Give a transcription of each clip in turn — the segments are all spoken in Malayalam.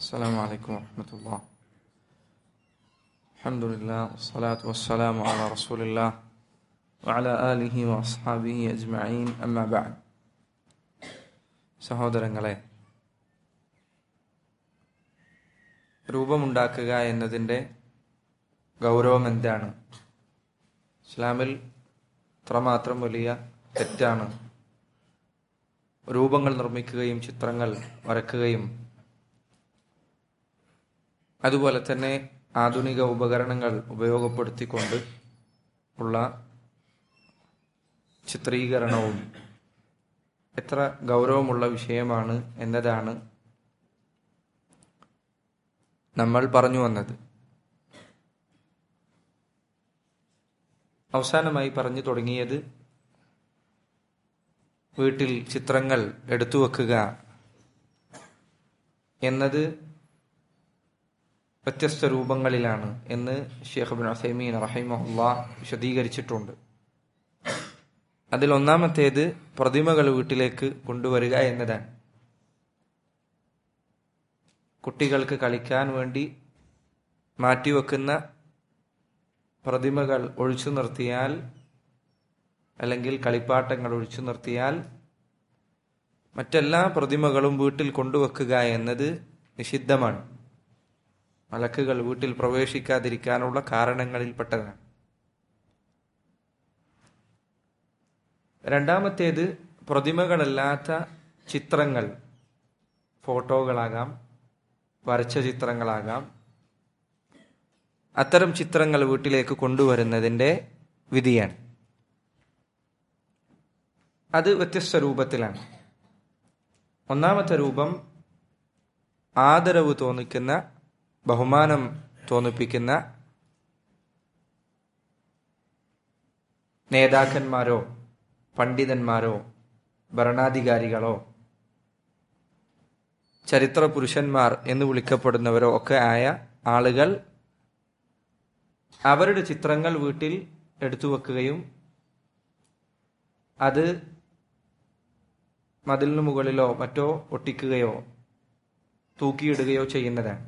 السلام عليكم ورحمة الله الحمد لله والصلاة والسلام على رسول الله وعلى آله وأصحابه أجمعين أما بعد സഹോദരങ്ങളെ രൂപമുണ്ടാക്കുക എന്നതിൻ്റെ ഗൗരവം എന്താണ് ഇസ്ലാമിൽ ഇത്രമാത്രം വലിയ തെറ്റാണ് രൂപങ്ങൾ നിർമ്മിക്കുകയും ചിത്രങ്ങൾ വരക്കുകയും അതുപോലെ തന്നെ ആധുനിക ഉപകരണങ്ങൾ ഉപയോഗപ്പെടുത്തിക്കൊണ്ട് ഉള്ള ചിത്രീകരണവും എത്ര ഗൗരവമുള്ള വിഷയമാണ് എന്നതാണ് നമ്മൾ പറഞ്ഞു വന്നത് അവസാനമായി പറഞ്ഞു തുടങ്ങിയത് വീട്ടിൽ ചിത്രങ്ങൾ എടുത്തു വെക്കുക എന്നത് വ്യത്യസ്ത രൂപങ്ങളിലാണ് എന്ന് ഷെയ്ഖ് ബിൻ അസൈമീൻ റഹിമഹുല്ല വിശദീകരിച്ചിട്ടുണ്ട് അതിൽ ഒന്നാമത്തേത് പ്രതിമകൾ വീട്ടിലേക്ക് കൊണ്ടുവരിക എന്നതാണ് കുട്ടികൾക്ക് കളിക്കാൻ വേണ്ടി മാറ്റിവെക്കുന്ന പ്രതിമകൾ ഒഴിച്ചു നിർത്തിയാൽ അല്ലെങ്കിൽ കളിപ്പാട്ടങ്ങൾ ഒഴിച്ചു നിർത്തിയാൽ മറ്റെല്ലാ പ്രതിമകളും വീട്ടിൽ കൊണ്ടുവെക്കുക എന്നത് നിഷിദ്ധമാണ് മലക്കുകൾ വീട്ടിൽ പ്രവേശിക്കാതിരിക്കാനുള്ള കാരണങ്ങളിൽപ്പെട്ടതാണ് രണ്ടാമത്തേത് പ്രതിമകളല്ലാത്ത ചിത്രങ്ങൾ ഫോട്ടോകളാകാം വരച്ച ചിത്രങ്ങളാകാം അത്തരം ചിത്രങ്ങൾ വീട്ടിലേക്ക് കൊണ്ടുവരുന്നതിൻ്റെ വിധിയാണ് അത് വ്യത്യസ്ത രൂപത്തിലാണ് ഒന്നാമത്തെ രൂപം ആദരവ് തോന്നിക്കുന്ന ബഹുമാനം തോന്നിപ്പിക്കുന്ന നേതാക്കന്മാരോ പണ്ഡിതന്മാരോ ഭരണാധികാരികളോ ചരിത്ര പുരുഷന്മാർ എന്ന് വിളിക്കപ്പെടുന്നവരോ ഒക്കെ ആയ ആളുകൾ അവരുടെ ചിത്രങ്ങൾ വീട്ടിൽ എടുത്തു വെക്കുകയും അത് മതിലിന് മുകളിലോ മറ്റോ ഒട്ടിക്കുകയോ തൂക്കിയിടുകയോ ചെയ്യുന്നതാണ്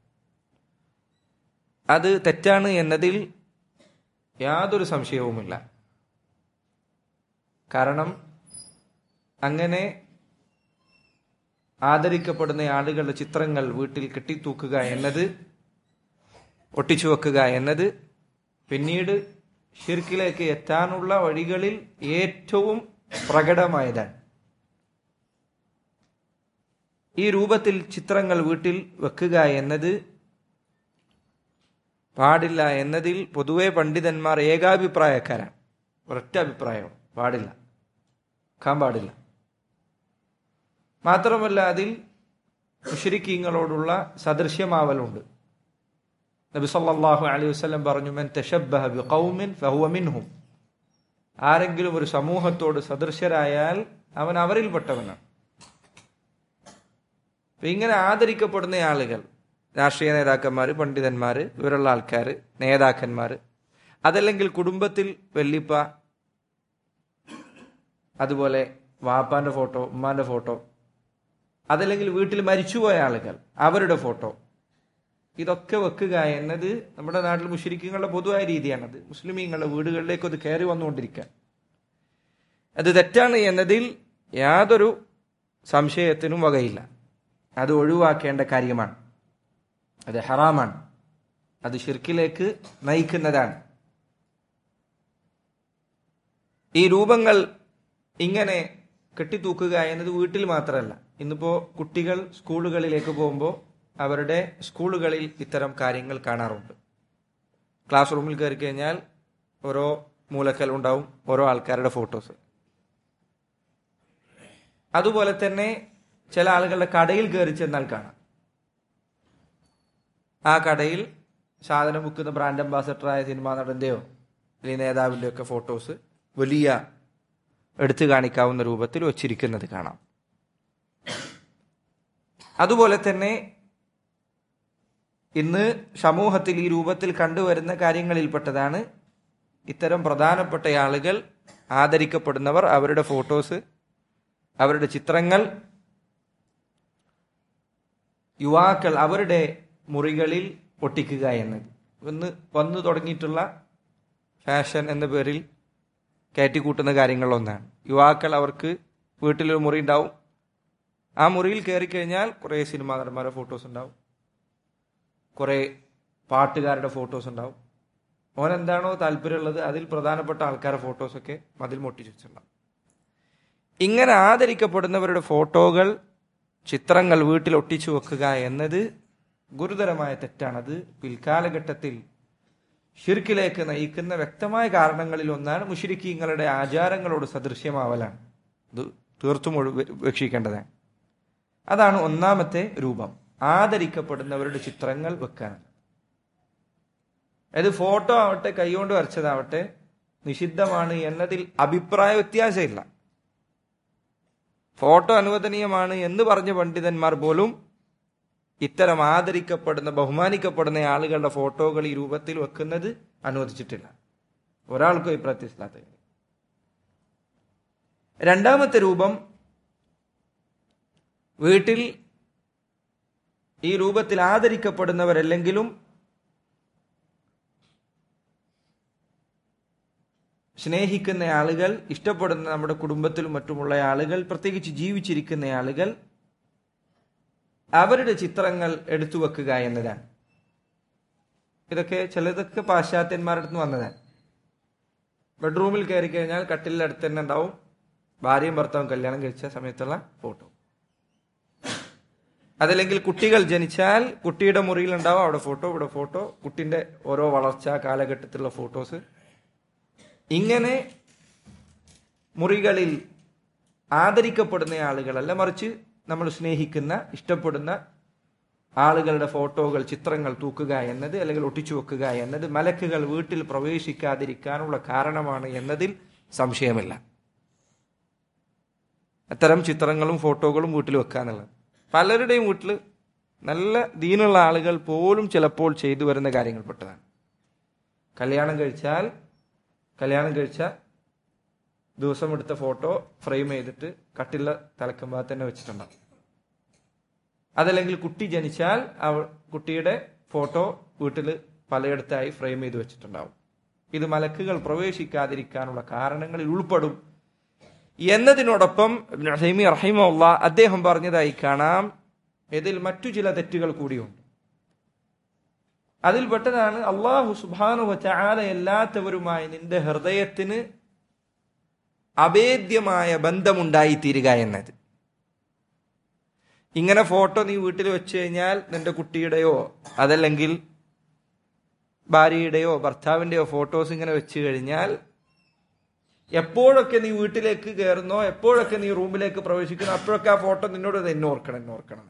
അത് തെറ്റാണ് എന്നതിൽ യാതൊരു സംശയവുമില്ല കാരണം അങ്ങനെ ആദരിക്കപ്പെടുന്ന ആളുകളുടെ ചിത്രങ്ങൾ വീട്ടിൽ കെട്ടിത്തൂക്കുക എന്നത് ഒട്ടിച്ചു വെക്കുക എന്നത് പിന്നീട് ഷിർക്കിലേക്ക് എത്താനുള്ള വഴികളിൽ ഏറ്റവും പ്രകടമായതാണ് ഈ രൂപത്തിൽ ചിത്രങ്ങൾ വീട്ടിൽ വെക്കുക എന്നത് പാടില്ല എന്നതിൽ പൊതുവെ പണ്ഡിതന്മാർ ഏകാഭിപ്രായക്കാരാണ് ഒരൊറ്റ അഭിപ്രായം പാടില്ല വെക്കാൻ പാടില്ല മാത്രമല്ല അതിൽ മുഷരിക്കീങ്ങളോടുള്ള സദൃശ്യമാവലുണ്ട് നബി സല്ലല്ലാഹു അലൈഹി വസല്ലം പറഞ്ഞു മൻ തശബ്ബഹ ബിഖൗമിൻ ഫഹുവ മിൻഹും ആരെങ്കിലും ഒരു സമൂഹത്തോട് സദൃശ്യരായാൽ അവൻ അവരിൽപ്പെട്ടവനാണ് ഇങ്ങനെ ആദരിക്കപ്പെടുന്ന ആളുകൾ രാഷ്ട്രീയ നേതാക്കന്മാർ പണ്ഡിതന്മാർ ഇവരുള്ള ആൾക്കാർ നേതാക്കന്മാർ അതല്ലെങ്കിൽ കുടുംബത്തിൽ വെല്ലിപ്പ അതുപോലെ വാപ്പാന്റെ ഫോട്ടോ ഉമ്മാന്റെ ഫോട്ടോ അതല്ലെങ്കിൽ വീട്ടിൽ മരിച്ചുപോയ ആളുകൾ അവരുടെ ഫോട്ടോ ഇതൊക്കെ വെക്കുക എന്നത് നമ്മുടെ നാട്ടിൽ മുഷരിക്കുകളുടെ പൊതുവായ രീതിയാണത് മുസ്ലിമീങ്ങളുടെ വീടുകളിലേക്ക് അത് കയറി വന്നുകൊണ്ടിരിക്കുക അത് തെറ്റാണ് എന്നതിൽ യാതൊരു സംശയത്തിനും വകയില്ല അത് ഒഴിവാക്കേണ്ട കാര്യമാണ് അത് ഹറാമാണ് അത് ഷിർക്കിലേക്ക് നയിക്കുന്നതാണ് ഈ രൂപങ്ങൾ ഇങ്ങനെ കെട്ടിത്തൂക്കുക എന്നത് വീട്ടിൽ മാത്രമല്ല ഇന്നിപ്പോ കുട്ടികൾ സ്കൂളുകളിലേക്ക് പോകുമ്പോൾ അവരുടെ സ്കൂളുകളിൽ ഇത്തരം കാര്യങ്ങൾ കാണാറുണ്ട് ക്ലാസ് റൂമിൽ കയറി കഴിഞ്ഞാൽ ഓരോ മൂലക്കൽ ഉണ്ടാവും ഓരോ ആൾക്കാരുടെ ഫോട്ടോസ് അതുപോലെ തന്നെ ചില ആളുകളുടെ കടയിൽ കയറി ചെന്നാൽ കാണാം ആ കടയിൽ സാധനം വിൽക്കുന്ന ബ്രാൻഡ് അംബാസഡറായ സിനിമാ നടന്റെയോ അല്ലെങ്കിൽ നേതാവിന്റെ ഒക്കെ ഫോട്ടോസ് വലിയ എടുത്തു കാണിക്കാവുന്ന രൂപത്തിൽ വച്ചിരിക്കുന്നത് കാണാം അതുപോലെ തന്നെ ഇന്ന് സമൂഹത്തിൽ ഈ രൂപത്തിൽ കണ്ടുവരുന്ന കാര്യങ്ങളിൽപ്പെട്ടതാണ് ഇത്തരം പ്രധാനപ്പെട്ട ആളുകൾ ആദരിക്കപ്പെടുന്നവർ അവരുടെ ഫോട്ടോസ് അവരുടെ ചിത്രങ്ങൾ യുവാക്കൾ അവരുടെ മുറികളിൽ ഒട്ടിക്കുക എന്നത് ഇന്ന് വന്നു തുടങ്ങിയിട്ടുള്ള ഫാഷൻ എന്ന പേരിൽ കയറ്റിക്കൂട്ടുന്ന കാര്യങ്ങളിലൊന്നാണ് യുവാക്കൾ അവർക്ക് വീട്ടിലൊരു മുറി ഉണ്ടാവും ആ മുറിയിൽ കയറി കഴിഞ്ഞാൽ കുറേ സിനിമാ നടന്മാരുടെ ഫോട്ടോസ് ഉണ്ടാവും കുറേ പാട്ടുകാരുടെ ഫോട്ടോസ് ഉണ്ടാവും ഓൻ എന്താണോ താല്പര്യമുള്ളത് അതിൽ പ്രധാനപ്പെട്ട ആൾക്കാരുടെ ഫോട്ടോസൊക്കെ മതിൽ മൊട്ടിച്ച് വെച്ചിട്ടുണ്ടാവും ഇങ്ങനെ ആദരിക്കപ്പെടുന്നവരുടെ ഫോട്ടോകൾ ചിത്രങ്ങൾ വീട്ടിൽ ഒട്ടിച്ചു വെക്കുക എന്നത് ഗുരുതരമായ തെറ്റാണത് പിൽക്കാലഘട്ടത്തിൽ ഷിർക്കിലേക്ക് നയിക്കുന്ന വ്യക്തമായ കാരണങ്ങളിൽ ഒന്നാണ് മുഷിരിക്കീങ്ങളുടെ ആചാരങ്ങളോട് സദൃശ്യമാവലാണ് ഇത് തീർത്തും ഒഴി- ഉപേക്ഷിക്കേണ്ടതാണ് അതാണ് ഒന്നാമത്തെ രൂപം ആദരിക്കപ്പെടുന്നവരുടെ ചിത്രങ്ങൾ വെക്കാനാണ് അത് ഫോട്ടോ ആവട്ടെ കൈകൊണ്ട് വരച്ചതാവട്ടെ നിഷിദ്ധമാണ് എന്നതിൽ അഭിപ്രായ വ്യത്യാസമില്ല ഫോട്ടോ അനുവദനീയമാണ് എന്ന് പറഞ്ഞ പണ്ഡിതന്മാർ പോലും ഇത്തരം ആദരിക്കപ്പെടുന്ന ബഹുമാനിക്കപ്പെടുന്ന ആളുകളുടെ ഫോട്ടോകൾ ഈ രൂപത്തിൽ വെക്കുന്നത് അനുവദിച്ചിട്ടില്ല ഒരാൾക്കും അഭിപ്രായത്തിലാത്ത കാര്യം രണ്ടാമത്തെ രൂപം വീട്ടിൽ ഈ രൂപത്തിൽ ആദരിക്കപ്പെടുന്നവരല്ലെങ്കിലും സ്നേഹിക്കുന്ന ആളുകൾ ഇഷ്ടപ്പെടുന്ന നമ്മുടെ കുടുംബത്തിലും മറ്റുമുള്ള ആളുകൾ പ്രത്യേകിച്ച് ജീവിച്ചിരിക്കുന്ന ആളുകൾ അവരുടെ ചിത്രങ്ങൾ എടുത്തു വെക്കുക എന്നതാണ് ഇതൊക്കെ ചിലതൊക്കെ പാശ്ചാത്യന്മാരുടെ അടുത്ത് വന്നതാണ് ബെഡ്റൂമിൽ കയറി കഴിഞ്ഞാൽ കട്ടിലിന്റെ അടുത്ത് തന്നെ ഉണ്ടാവും ഭാര്യയും ഭർത്താവും കല്യാണം കഴിച്ച സമയത്തുള്ള ഫോട്ടോ അതല്ലെങ്കിൽ കുട്ടികൾ ജനിച്ചാൽ കുട്ടിയുടെ മുറിയിൽ ഉണ്ടാവും അവിടെ ഫോട്ടോ ഇവിടെ ഫോട്ടോ കുട്ടിന്റെ ഓരോ വളർച്ച കാലഘട്ടത്തിലുള്ള ഫോട്ടോസ് ഇങ്ങനെ മുറികളിൽ ആദരിക്കപ്പെടുന്ന ആളുകളല്ല മറിച്ച് നമ്മൾ സ്നേഹിക്കുന്ന ഇഷ്ടപ്പെടുന്ന ആളുകളുടെ ഫോട്ടോകൾ ചിത്രങ്ങൾ തൂക്കുക എന്നത് അല്ലെങ്കിൽ ഒട്ടിച്ചു വെക്കുക എന്നത് മലക്കുകൾ വീട്ടിൽ പ്രവേശിക്കാതിരിക്കാനുള്ള കാരണമാണ് എന്നതിൽ സംശയമില്ല അത്തരം ചിത്രങ്ങളും ഫോട്ടോകളും വീട്ടിൽ വെക്കുക എന്നുള്ളത് പലരുടെയും വീട്ടിൽ നല്ല ദീനുള്ള ആളുകൾ പോലും ചിലപ്പോൾ ചെയ്തു വരുന്ന കാര്യങ്ങൾപ്പെട്ടതാണ് കല്യാണം കഴിച്ചാൽ കല്യാണം കഴിച്ച ദിവസം എടുത്ത ഫോട്ടോ ഫ്രെയിം ചെയ്തിട്ട് കട്ടില തലക്കുമ്പോൾ തന്നെ വെച്ചിട്ടുണ്ടാവും അതല്ലെങ്കിൽ കുട്ടി ജനിച്ചാൽ അവ കുട്ടിയുടെ ഫോട്ടോ വീട്ടിൽ പലയിടത്തായി ഫ്രെയിം ചെയ്ത് വെച്ചിട്ടുണ്ടാവും ഇത് മലക്കുകൾ പ്രവേശിക്കാതിരിക്കാനുള്ള കാരണങ്ങളിൽ ഉൾപ്പെടും എന്നതിനോടൊപ്പം ഹൈമി റഹിമുള്ള അദ്ദേഹം പറഞ്ഞതായി കാണാം ഇതിൽ മറ്റു ചില തെറ്റുകൾ കൂടിയുണ്ട് അതിൽപ്പെട്ടതാണ് അള്ളാഹു സുബാനു ചാല എല്ലാത്തവരുമായി നിന്റെ ഹൃദയത്തിന് അഭേദ്യമായ ബന്ധമുണ്ടായി തീരുക എന്നത് ഇങ്ങനെ ഫോട്ടോ നീ വീട്ടിൽ വെച്ച് കഴിഞ്ഞാൽ നിന്റെ കുട്ടിയുടെയോ അതല്ലെങ്കിൽ ഭാര്യയുടെയോ ഭർത്താവിന്റെയോ ഫോട്ടോസ് ഇങ്ങനെ വെച്ച് കഴിഞ്ഞാൽ എപ്പോഴൊക്കെ നീ വീട്ടിലേക്ക് കയറുന്നോ എപ്പോഴൊക്കെ നീ റൂമിലേക്ക് പ്രവേശിക്കുന്നോ അപ്പോഴൊക്കെ ആ ഫോട്ടോ നിന്നോട് ഇത് എന്നെ ഓർക്കണം എന്നെ ഓർക്കണം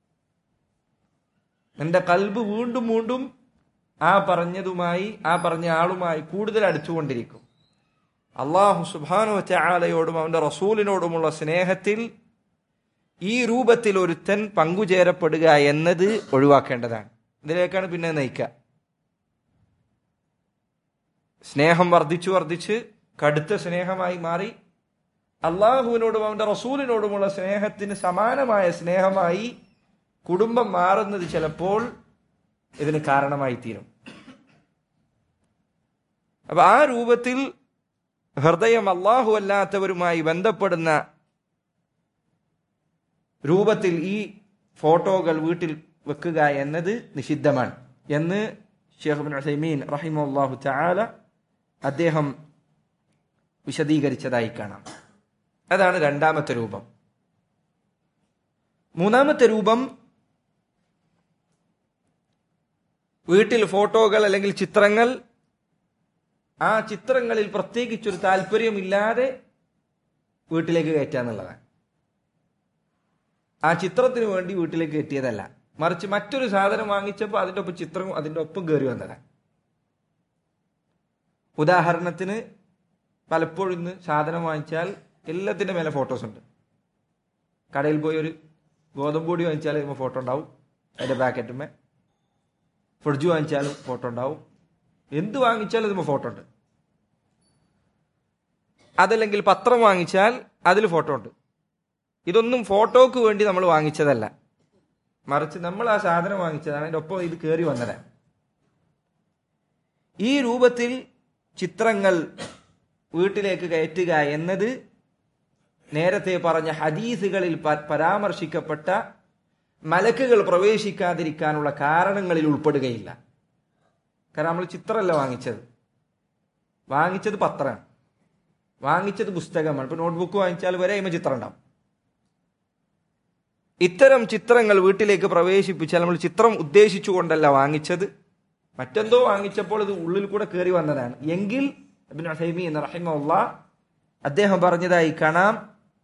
നിന്റെ കൽബ് വീണ്ടും വീണ്ടും ആ പറഞ്ഞതുമായി ആ പറഞ്ഞ ആളുമായി കൂടുതൽ അടുത്തുകൊണ്ടിരിക്കും അള്ളാഹു സുബാനു ചാലയോടും അവന്റെ റസൂലിനോടുമുള്ള സ്നേഹത്തിൽ ഈ രൂപത്തിൽ ഒരുത്തൻ പങ്കുചേരപ്പെടുക എന്നത് ഒഴിവാക്കേണ്ടതാണ് ഇതിലേക്കാണ് പിന്നെ നയിക്കുക സ്നേഹം വർദ്ധിച്ചു വർദ്ധിച്ച് കടുത്ത സ്നേഹമായി മാറി അള്ളാഹുവിനോടും അവന്റെ റസൂലിനോടുമുള്ള സ്നേഹത്തിന് സമാനമായ സ്നേഹമായി കുടുംബം മാറുന്നത് ചിലപ്പോൾ ഇതിന് കാരണമായി തീരും അപ്പൊ ആ രൂപത്തിൽ ഹൃദയം അള്ളാഹു അല്ലാത്തവരുമായി ബന്ധപ്പെടുന്ന രൂപത്തിൽ ഈ ഫോട്ടോകൾ വീട്ടിൽ വെക്കുക എന്നത് നിഷിദ്ധമാണ് എന്ന് ഷെയ്ഖ് ബിൻ ഉസൈമീൻ റഹിമുല്ലാഹു ചാല അദ്ദേഹം വിശദീകരിച്ചതായി കാണാം അതാണ് രണ്ടാമത്തെ രൂപം മൂന്നാമത്തെ രൂപം വീട്ടിൽ ഫോട്ടോകൾ അല്ലെങ്കിൽ ചിത്രങ്ങൾ ആ ചിത്രങ്ങളിൽ പ്രത്യേകിച്ചൊരു താല്പര്യമില്ലാതെ വീട്ടിലേക്ക് കയറ്റുക എന്നുള്ളതാണ് ആ ചിത്രത്തിന് വേണ്ടി വീട്ടിലേക്ക് കയറ്റിയതല്ല മറിച്ച് മറ്റൊരു സാധനം വാങ്ങിച്ചപ്പോൾ അതിൻ്റെ ഒപ്പം ചിത്രം അതിൻ്റെ ഒപ്പം കയറി വന്നതാണ് ഉദാഹരണത്തിന് പലപ്പോഴും ഇന്ന് സാധനം വാങ്ങിച്ചാൽ എല്ലാത്തിൻ്റെ മേലെ ഫോട്ടോസ് ഉണ്ട് കടയിൽ പോയി ഒരു ഗോതമ്പ് പൊടി വാങ്ങിച്ചാൽ ഇതിന് ഫോട്ടോ ഉണ്ടാവും അതിൻ്റെ പാക്കറ്റുമേ ഫ്രിഡ്ജ് വാങ്ങിച്ചാലും ഫോട്ടോ ഉണ്ടാവും എന്ത് വാങ്ങിച്ചാലും ഇതിന് ഫോട്ടോ ഉണ്ട് അതല്ലെങ്കിൽ പത്രം വാങ്ങിച്ചാൽ അതിൽ ഫോട്ടോ ഉണ്ട് ഇതൊന്നും ഫോട്ടോക്ക് വേണ്ടി നമ്മൾ വാങ്ങിച്ചതല്ല മറിച്ച് നമ്മൾ ആ സാധനം വാങ്ങിച്ചതാണ് അതിന്റെ ഒപ്പം ഇത് കയറി വന്നതാണ് ഈ രൂപത്തിൽ ചിത്രങ്ങൾ വീട്ടിലേക്ക് കയറ്റുക എന്നത് നേരത്തെ പറഞ്ഞ ഹദീസുകളിൽ പ- പരാമർശിക്കപ്പെട്ട മലക്കുകൾ പ്രവേശിക്കാതിരിക്കാനുള്ള കാരണങ്ങളിൽ ഉൾപ്പെടുകയില്ല കാരണം നമ്മൾ ചിത്രമല്ല വാങ്ങിച്ചത് വാങ്ങിച്ചത് പത്രമാണ് വാങ്ങിച്ചത് പുസ്തകമാണ് ഇപ്പൊ നോട്ട്ബുക്ക് വാങ്ങിച്ചാൽ വരെ അതിമ ചിത്രം ഉണ്ടാവും ഇത്തരം ചിത്രങ്ങൾ വീട്ടിലേക്ക് പ്രവേശിപ്പിച്ചാൽ നമ്മൾ ചിത്രം ഉദ്ദേശിച്ചുകൊണ്ടല്ല വാങ്ങിച്ചത് മറ്റെന്തോ വാങ്ങിച്ചപ്പോൾ ഇത് ഉള്ളിൽ കൂടെ കയറി വന്നതാണ് എങ്കിൽ ഇബ്നു ഉസൈമീൻ റഹിമഹുള്ള അദ്ദേഹം പറഞ്ഞതായി കാണാം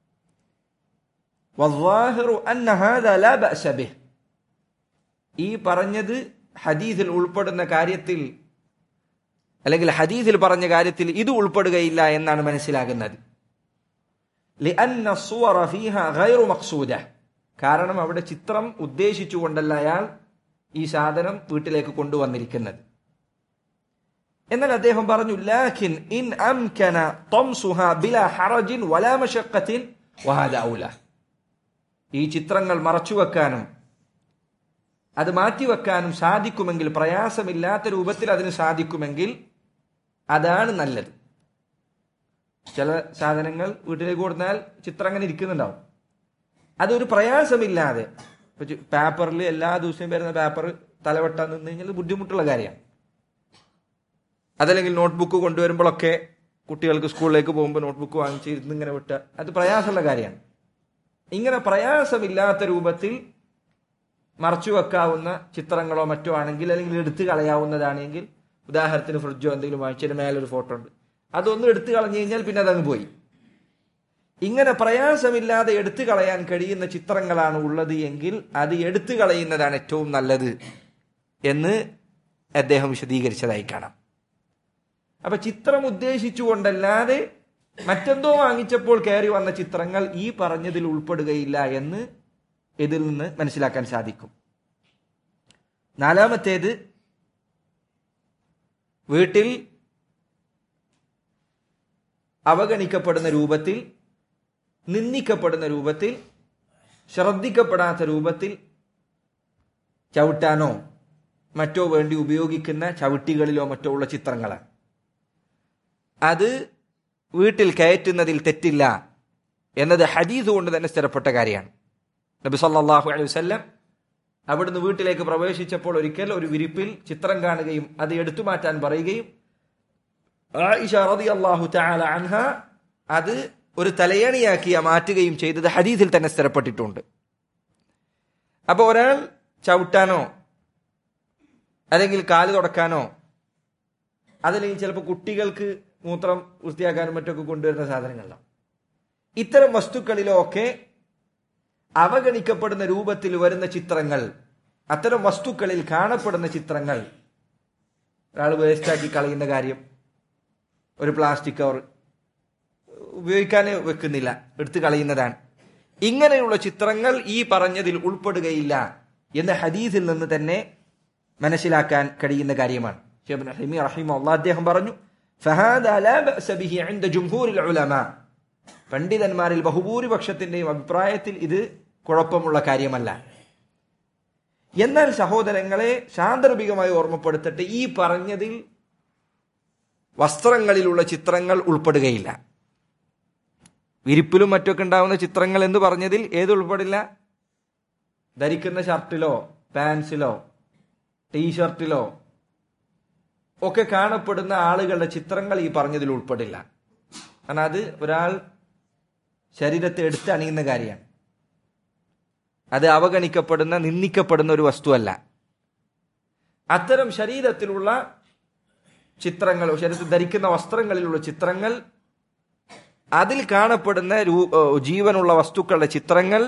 വദ്ദാഹിറു അന്ന ഹാദാ ലാ ബഅസ ബിഹ്. ഈ പറഞ്ഞത് ഹദീസിൽ ഉൾപ്പെടുന്ന കാര്യത്തിൽ അല്ലെങ്കിൽ ഹദീസിൽ പറഞ്ഞ കാര്യത്തിൽ ഇത് ഉൾപ്പെടുകയില്ല എന്നാണ് മനസ്സിലാകുന്നത് لأن الصور فيها غير مقصودة കാരണം അവിടെ ചിത്രം ഉദ്ദേശിച്ചുകൊണ്ടല്ല അയാൾ ഈ സാധനം വീട്ടിലേക്ക് കൊണ്ടുവന്നിരിക്കുന്നത് എന്നാൽ അദ്ദേഹം പറഞ്ഞു ലാഖിൻ ഇൻ അംകന തംസുഹ ബിലാ ഹറജിൻ വലാ മശഖത്തിൻ വഹാദ ഔല ഈ ചിത്രങ്ങൾ മറച്ചുവെക്കാനും അത് മാറ്റിവെക്കാനും സാധിക്കുമെങ്കിൽ പ്രയാസമില്ലാത്ത രൂപത്തിൽ അതിന് സാധിക്കുമെങ്കിൽ അതാണ് നല്ലത് ചില സാധനങ്ങൾ വീട്ടിലേക്ക് കൊടുത്താൽ ചിത്രം അങ്ങനെ ഇരിക്കുന്നുണ്ടാവും അതൊരു പ്രയാസമില്ലാതെ ഇപ്പൊ ചി- പേപ്പറിൽ എല്ലാ ദിവസവും വരുന്ന പേപ്പർ തലവെട്ടാൻ നിന്ന് കഴിഞ്ഞാൽ ബുദ്ധിമുട്ടുള്ള കാര്യമാണ് അതല്ലെങ്കിൽ നോട്ട്ബുക്ക് കൊണ്ടുവരുമ്പോഴൊക്കെ കുട്ടികൾക്ക് സ്കൂളിലേക്ക് പോകുമ്പോൾ നോട്ട്ബുക്ക് വാങ്ങിച്ച് ഇരുന്ന് ഇങ്ങനെ വിട്ട അത് പ്രയാസമുള്ള കാര്യമാണ് ഇങ്ങനെ പ്രയാസമില്ലാത്ത രൂപത്തിൽ മറച്ചു വെക്കാവുന്ന ചിത്രങ്ങളോ മറ്റോ ആണെങ്കിൽ അല്ലെങ്കിൽ എടുത്തു കളയാവുന്നതാണെങ്കിൽ ഉദാഹരണത്തിന് ഫ്രിഡ്ജോ എന്തെങ്കിലും വാങ്ങിച്ചതിന് മേലൊരു ഫോട്ടോ ഉണ്ട് അതൊന്നും എടുത്തു കളഞ്ഞു കഴിഞ്ഞാൽ പിന്നെ അതങ്ങ് പോയി ഇങ്ങനെ പ്രയാസമില്ലാതെ എടുത്തു കളയാൻ കഴിയുന്ന ചിത്രങ്ങളാണ് ഉള്ളത് എങ്കിൽ അത് എടുത്തു കളയുന്നതാണ് ഏറ്റവും നല്ലത് എന്ന് അദ്ദേഹം വിശദീകരിച്ചതായി കാണാം അപ്പൊ ചിത്രം ഉദ്ദേശിച്ചുകൊണ്ടല്ലാതെ മറ്റെന്തോ വാങ്ങിച്ചപ്പോൾ കയറി വന്ന ചിത്രങ്ങൾ ഈ പറഞ്ഞതിൽ ഉൾപ്പെടുകയില്ല എന്ന് ഇതിൽ നിന്ന് മനസ്സിലാക്കാൻ സാധിക്കും നാലാമത്തേത് വീട്ടിൽ അവഗണിക്കപ്പെടുന്ന രൂപത്തിൽ നിന്ദിക്കപ്പെടുന്ന രൂപത്തിൽ ശ്രദ്ധിക്കപ്പെടാത്ത രൂപത്തിൽ ചവിട്ടാനോ മറ്റോ വേണ്ടി ഉപയോഗിക്കുന്ന ചവിട്ടികളിലോ മറ്റോ ഉള്ള ചിത്രങ്ങളാണ് അത് വീട്ടിൽ കയറ്റുന്നതിൽ തെറ്റില്ല എന്നത് ഹദീസ് കൊണ്ട് തന്നെ സ്ഥിരപ്പെട്ട കാര്യമാണ് നബി സല്ലല്ലാഹു അലൈഹി വസല്ലം അവിടുന്ന് വീട്ടിലേക്ക് പ്രവേശിച്ചപ്പോൾ ഒരിക്കൽ ഒരു വിരിപ്പിൽ ചിത്രം കാണുകയും അത് എടുത്തു മാറ്റാൻ പറയുകയും ആയിഷ റളിയല്ലാഹു തആല അൻഹ അത് ഒരു തലയണിയാക്കി മാറ്റുകയും ചെയ്തത് ഹദീസിൽ തന്നെ സ്ഥിരപ്പെട്ടിട്ടുണ്ട് അപ്പൊ ഒരാൾ ചവിട്ടാനോ അല്ലെങ്കിൽ കാല് തുടക്കാനോ അതല്ലെങ്കിൽ ചിലപ്പോൾ കുട്ടികൾക്ക് മൂത്രം വൃത്തിയാക്കാനും മറ്റൊക്കെ കൊണ്ടുവരുന്ന സാധനങ്ങളാണ് ഇത്തരം വസ്തുക്കളിലോ ഒക്കെ അവഗണിക്കപ്പെടുന്ന രൂപത്തിൽ വരുന്ന ചിത്രങ്ങൾ അത്തരം വസ്തുക്കളിൽ കാണപ്പെടുന്ന ചിത്രങ്ങൾ ഒരാൾ വേസ്റ്റാക്കി കളയുന്ന കാര്യം ഒരു പ്ലാസ്റ്റിക് കവർ ഉപയോഗിക്കാൻ വെക്കുന്നില്ല എടുത്തു കളയുന്നതാണ് ഇങ്ങനെയുള്ള ചിത്രങ്ങൾ ഈ പറഞ്ഞതിൽ ഉൾപ്പെടുകയില്ല എന്ന് ഹദീസിൽ നിന്ന് തന്നെ മനസ്സിലാക്കാൻ കഴിയുന്ന കാര്യമാണ് ഷെയ്ഖ് ഹമീ റഹിമഹുല്ലാ അദ്ദേഹം പറഞ്ഞു فهذا لا بأس به عند جمهور العلماء പണ്ഡിതന്മാരിൽ ബഹുഭൂരിപക്ഷത്തിന്റെയും അഭിപ്രായത്തിൽ ഇത് കുഴപ്പമുള്ള കാര്യമല്ല എന്നാൽ സഹോദരങ്ങളെ സാന്ദർഭികമായി ഓർമ്മപ്പെടുത്തട്ടെ ഈ പറഞ്ഞതിൽ വസ്ത്രങ്ങളിലുള്ള ചിത്രങ്ങൾ ഉൾപ്പെടുകയില്ല വിരിപ്പിലും മറ്റൊക്കെ ഉണ്ടാവുന്ന ചിത്രങ്ങൾ എന്ന് പറഞ്ഞതിൽ ഏത് ഉൾപ്പെടില്ല ധരിക്കുന്ന ഷർട്ടിലോ പാൻസിലോ ടീഷർട്ടിലോ ഒക്കെ കാണപ്പെടുന്ന ആളുകളുടെ ചിത്രങ്ങൾ ഈ പറഞ്ഞതിൽ ഉൾപ്പെടില്ല കാരണം അത് ഒരാൾ ശരീരത്തെ എടുത്ത് അണിയുന്ന കാര്യമാണ് അത് അവഗണിക്കപ്പെടുന്ന നിന്ദിക്കപ്പെടുന്ന ഒരു വസ്തുവല്ല അത്തരം ശരീരത്തിലുള്ള ചിത്രങ്ങൾ ശരീരത്തിൽ ധരിക്കുന്ന വസ്ത്രങ്ങളിലുള്ള ചിത്രങ്ങൾ അതിൽ കാണപ്പെടുന്ന രൂ- ഏ, ജീവനുള്ള വസ്തുക്കളുടെ ചിത്രങ്ങൾ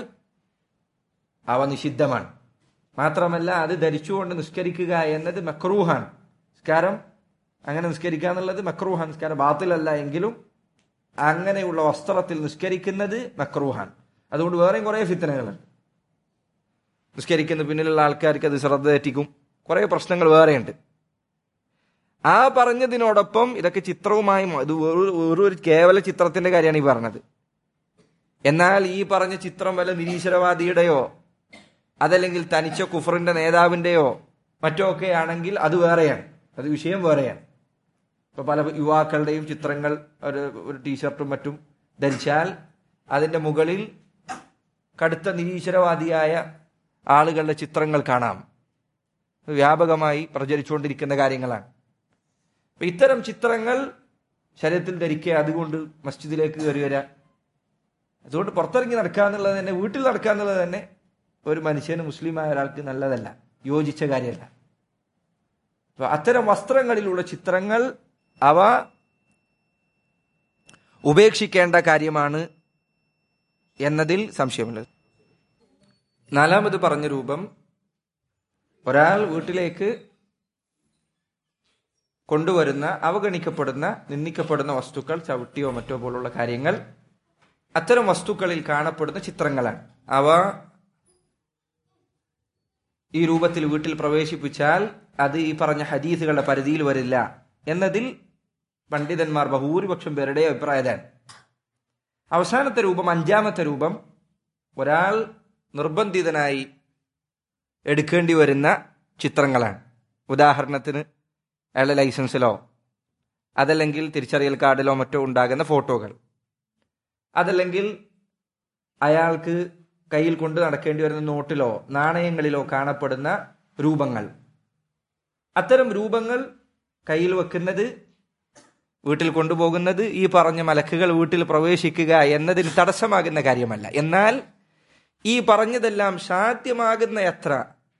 അവ നിഷിദ്ധമാണ് മാത്രമല്ല അത് ധരിച്ചുകൊണ്ട് നിസ്കരിക്കുക എന്നത് മക്രൂഹാണ് നിസ്കാരം അങ്ങനെ നിസ്കരിക്കുക എന്നുള്ളത് മക്രൂഹാൻ നിസ്കാരം ബാത്തിലല്ല എങ്കിലും അങ്ങനെയുള്ള വസ്ത്രത്തിൽ നിസ്കരിക്കുന്നത് മക്രൂഹാൻ അതുകൊണ്ട് വേറെയും കുറേ ഫിത്തനകളുണ്ട് നിസ്കരിക്കുന്ന പിന്നിലുള്ള ആൾക്കാർക്ക് അത് ശ്രദ്ധ തെറ്റിക്കും കുറേ പ്രശ്നങ്ങൾ വേറെയുണ്ട് ആ പറഞ്ഞതിനോടൊപ്പം ഇതൊക്കെ ചിത്രവുമായി മ- ഇത് വെറു- വെറും ഒരു കേവല ചിത്രത്തിന്റെ കാര്യമാണ് ഈ പറഞ്ഞത് എന്നാൽ ഈ പറഞ്ഞ ചിത്രം വല്ല നിരീശ്വരവാദിയുടെയോ അതല്ലെങ്കിൽ തനിച്ച കുഫറിന്റെ നേതാവിന്റെയോ മറ്റോ ഒക്കെ ആണെങ്കിൽ അത് വേറെയാണ് അത് വിഷയം വേറെയാണ് ഇപ്പൊ പല യുവാക്കളുടെയും ചിത്രങ്ങൾ ഒരു ഒരു ടീഷർട്ടും മറ്റും ധരിച്ചാൽ അതിന്റെ മുകളിൽ കടുത്ത നിരീശ്വരവാദിയായ ആളുകളുടെ ചിത്രങ്ങൾ കാണാം വ്യാപകമായി പ്രചരിച്ചുകൊണ്ടിരിക്കുന്ന കാര്യങ്ങളാണ് അപ്പൊ ഇത്തരം ചിത്രങ്ങൾ ശരീരത്തിൽ ധരിക്കുക അതുകൊണ്ട് മസ്ജിദിലേക്ക് കയറി വരിക അതുകൊണ്ട് പുറത്തിറങ്ങി നടക്കുക എന്നുള്ളത് തന്നെ വീട്ടിൽ നടക്കുക എന്നുള്ളത് തന്നെ ഒരു മനുഷ്യന് മുസ്ലിമായ ഒരാൾക്ക് നല്ലതല്ല യോജിച്ച കാര്യമല്ല അപ്പൊ അത്തരം വസ്ത്രങ്ങളിലുള്ള ചിത്രങ്ങൾ അവ ഉപേക്ഷിക്കേണ്ട കാര്യമാണ് എന്നതിൽ സംശയമില്ല നാലാമത് പറഞ്ഞ രൂപം ഒരാൾ വീട്ടിലേക്ക് കൊണ്ടുവരുന്ന അവഗണിക്കപ്പെടുന്ന നിന്ദിക്കപ്പെടുന്ന വസ്തുക്കൾ ചവിട്ടിയോ മറ്റോ പോലുള്ള കാര്യങ്ങൾ അത്തരം വസ്തുക്കളിൽ കാണപ്പെടുന്ന ചിത്രങ്ങളാണ് അവ ഈ രൂപത്തിൽ വീട്ടിൽ പ്രവേശിപ്പിച്ചാൽ അത് ഈ പറഞ്ഞ ഹദീസുകളുടെ പരിധിയിൽ വരില്ല എന്നതിൽ പണ്ഡിതന്മാർ ബഹുഭൂരിപക്ഷം പേരുടെ അഭിപ്രായതാണ് അവസാനത്തെ രൂപം അഞ്ചാമത്തെ രൂപം ഒരാൾ നിർബന്ധിതനായി എടുക്കേണ്ടി വരുന്ന ചിത്രങ്ങളാണ് ഉദാഹരണത്തിന് അയാളുടെ ലൈസൻസിലോ അതല്ലെങ്കിൽ തിരിച്ചറിയൽ കാർഡിലോ മറ്റോ ഉണ്ടാകുന്ന ഫോട്ടോകൾ അതല്ലെങ്കിൽ അയാൾക്ക് കയ്യിൽ കൊണ്ട് നടക്കേണ്ടി വരുന്ന നോട്ടിലോ നാണയങ്ങളിലോ കാണപ്പെടുന്ന രൂപങ്ങൾ അത്തരം രൂപങ്ങൾ കയ്യിൽ വെക്കുന്നത് വീട്ടിൽ കൊണ്ടുപോകുന്നത് ഈ പറഞ്ഞ മലക്കുകൾ വീട്ടിൽ പ്രവേശിക്കുക എന്നതിന് തടസ്സമാകുന്ന കാര്യമല്ല എന്നാൽ ഈ പറഞ്ഞതെല്ലാം സാധ്യമാകുന്ന എത്ര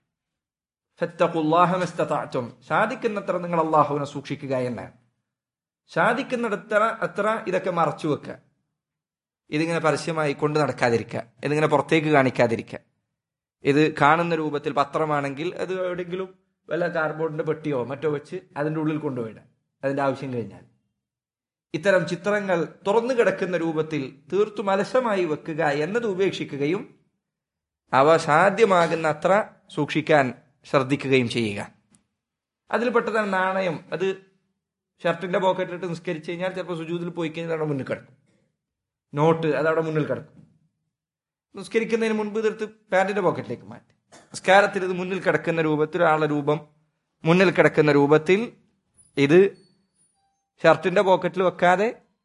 ഫത്തഖുല്ലാഹമസ്തതാറ്റും സാധിക്കുന്നത്ര നിങ്ങൾ അള്ളാഹുവിനെ സൂക്ഷിക്കുക എന്നാണ് സാധിക്കുന്നിടത്ര അത്ര ഇതൊക്കെ മറച്ചു വെക്കുക ഇതിങ്ങനെ പരസ്യമായി കൊണ്ട് നടക്കാതിരിക്കുക ഇതിങ്ങനെ പുറത്തേക്ക് കാണിക്കാതിരിക്കുക ഇത് കാണുന്ന രൂപത്തിൽ പത്രമാണെങ്കിൽ അത് എവിടെയെങ്കിലും വല്ല കാർബോർഡിന്റെ പെട്ടിയോ മറ്റോ വെച്ച് അതിൻ്റെ ഉള്ളിൽ കൊണ്ടുപോയിടാം അതിന്റെ ആവശ്യം കഴിഞ്ഞാൽ ഇത്തരം ചിത്രങ്ങൾ തുറന്നു കിടക്കുന്ന രൂപത്തിൽ തീർത്തും അലസമായി വെക്കുക എന്നത് ഉപേക്ഷിക്കുകയും അവ സാധ്യമാകുന്ന അത്ര സൂക്ഷിക്കാൻ ശ്രദ്ധിക്കുകയും ചെയ്യുക അതിൽപ്പെട്ടതാണ് നാണയം അത് ഷർട്ടിന്റെ പോക്കറ്റിലിട്ട് നിസ്കരിച്ചു കഴിഞ്ഞാൽ ചിലപ്പോൾ സുജൂതിൽ പോയി കഴിഞ്ഞാൽ അവിടെ മുന്നിൽ കിടക്കും നോട്ട് അത് അവിടെ മുന്നിൽ കിടക്കും നിസ്കരിക്കുന്നതിന് മുൻപ് ഇതെടുത്ത് പാന്റിന്റെ പോക്കറ്റിലേക്ക് മാറ്റി നിസ്കാരത്തിൽ ഇത് മുന്നിൽ കിടക്കുന്ന രൂപത്തിൽ ഒരാളുടെ രൂപം മുന്നിൽ കിടക്കുന്ന രൂപത്തിൽ ഇത് ഷർട്ടിന്റെ പോക്കറ്റിൽ വെക്കാതെ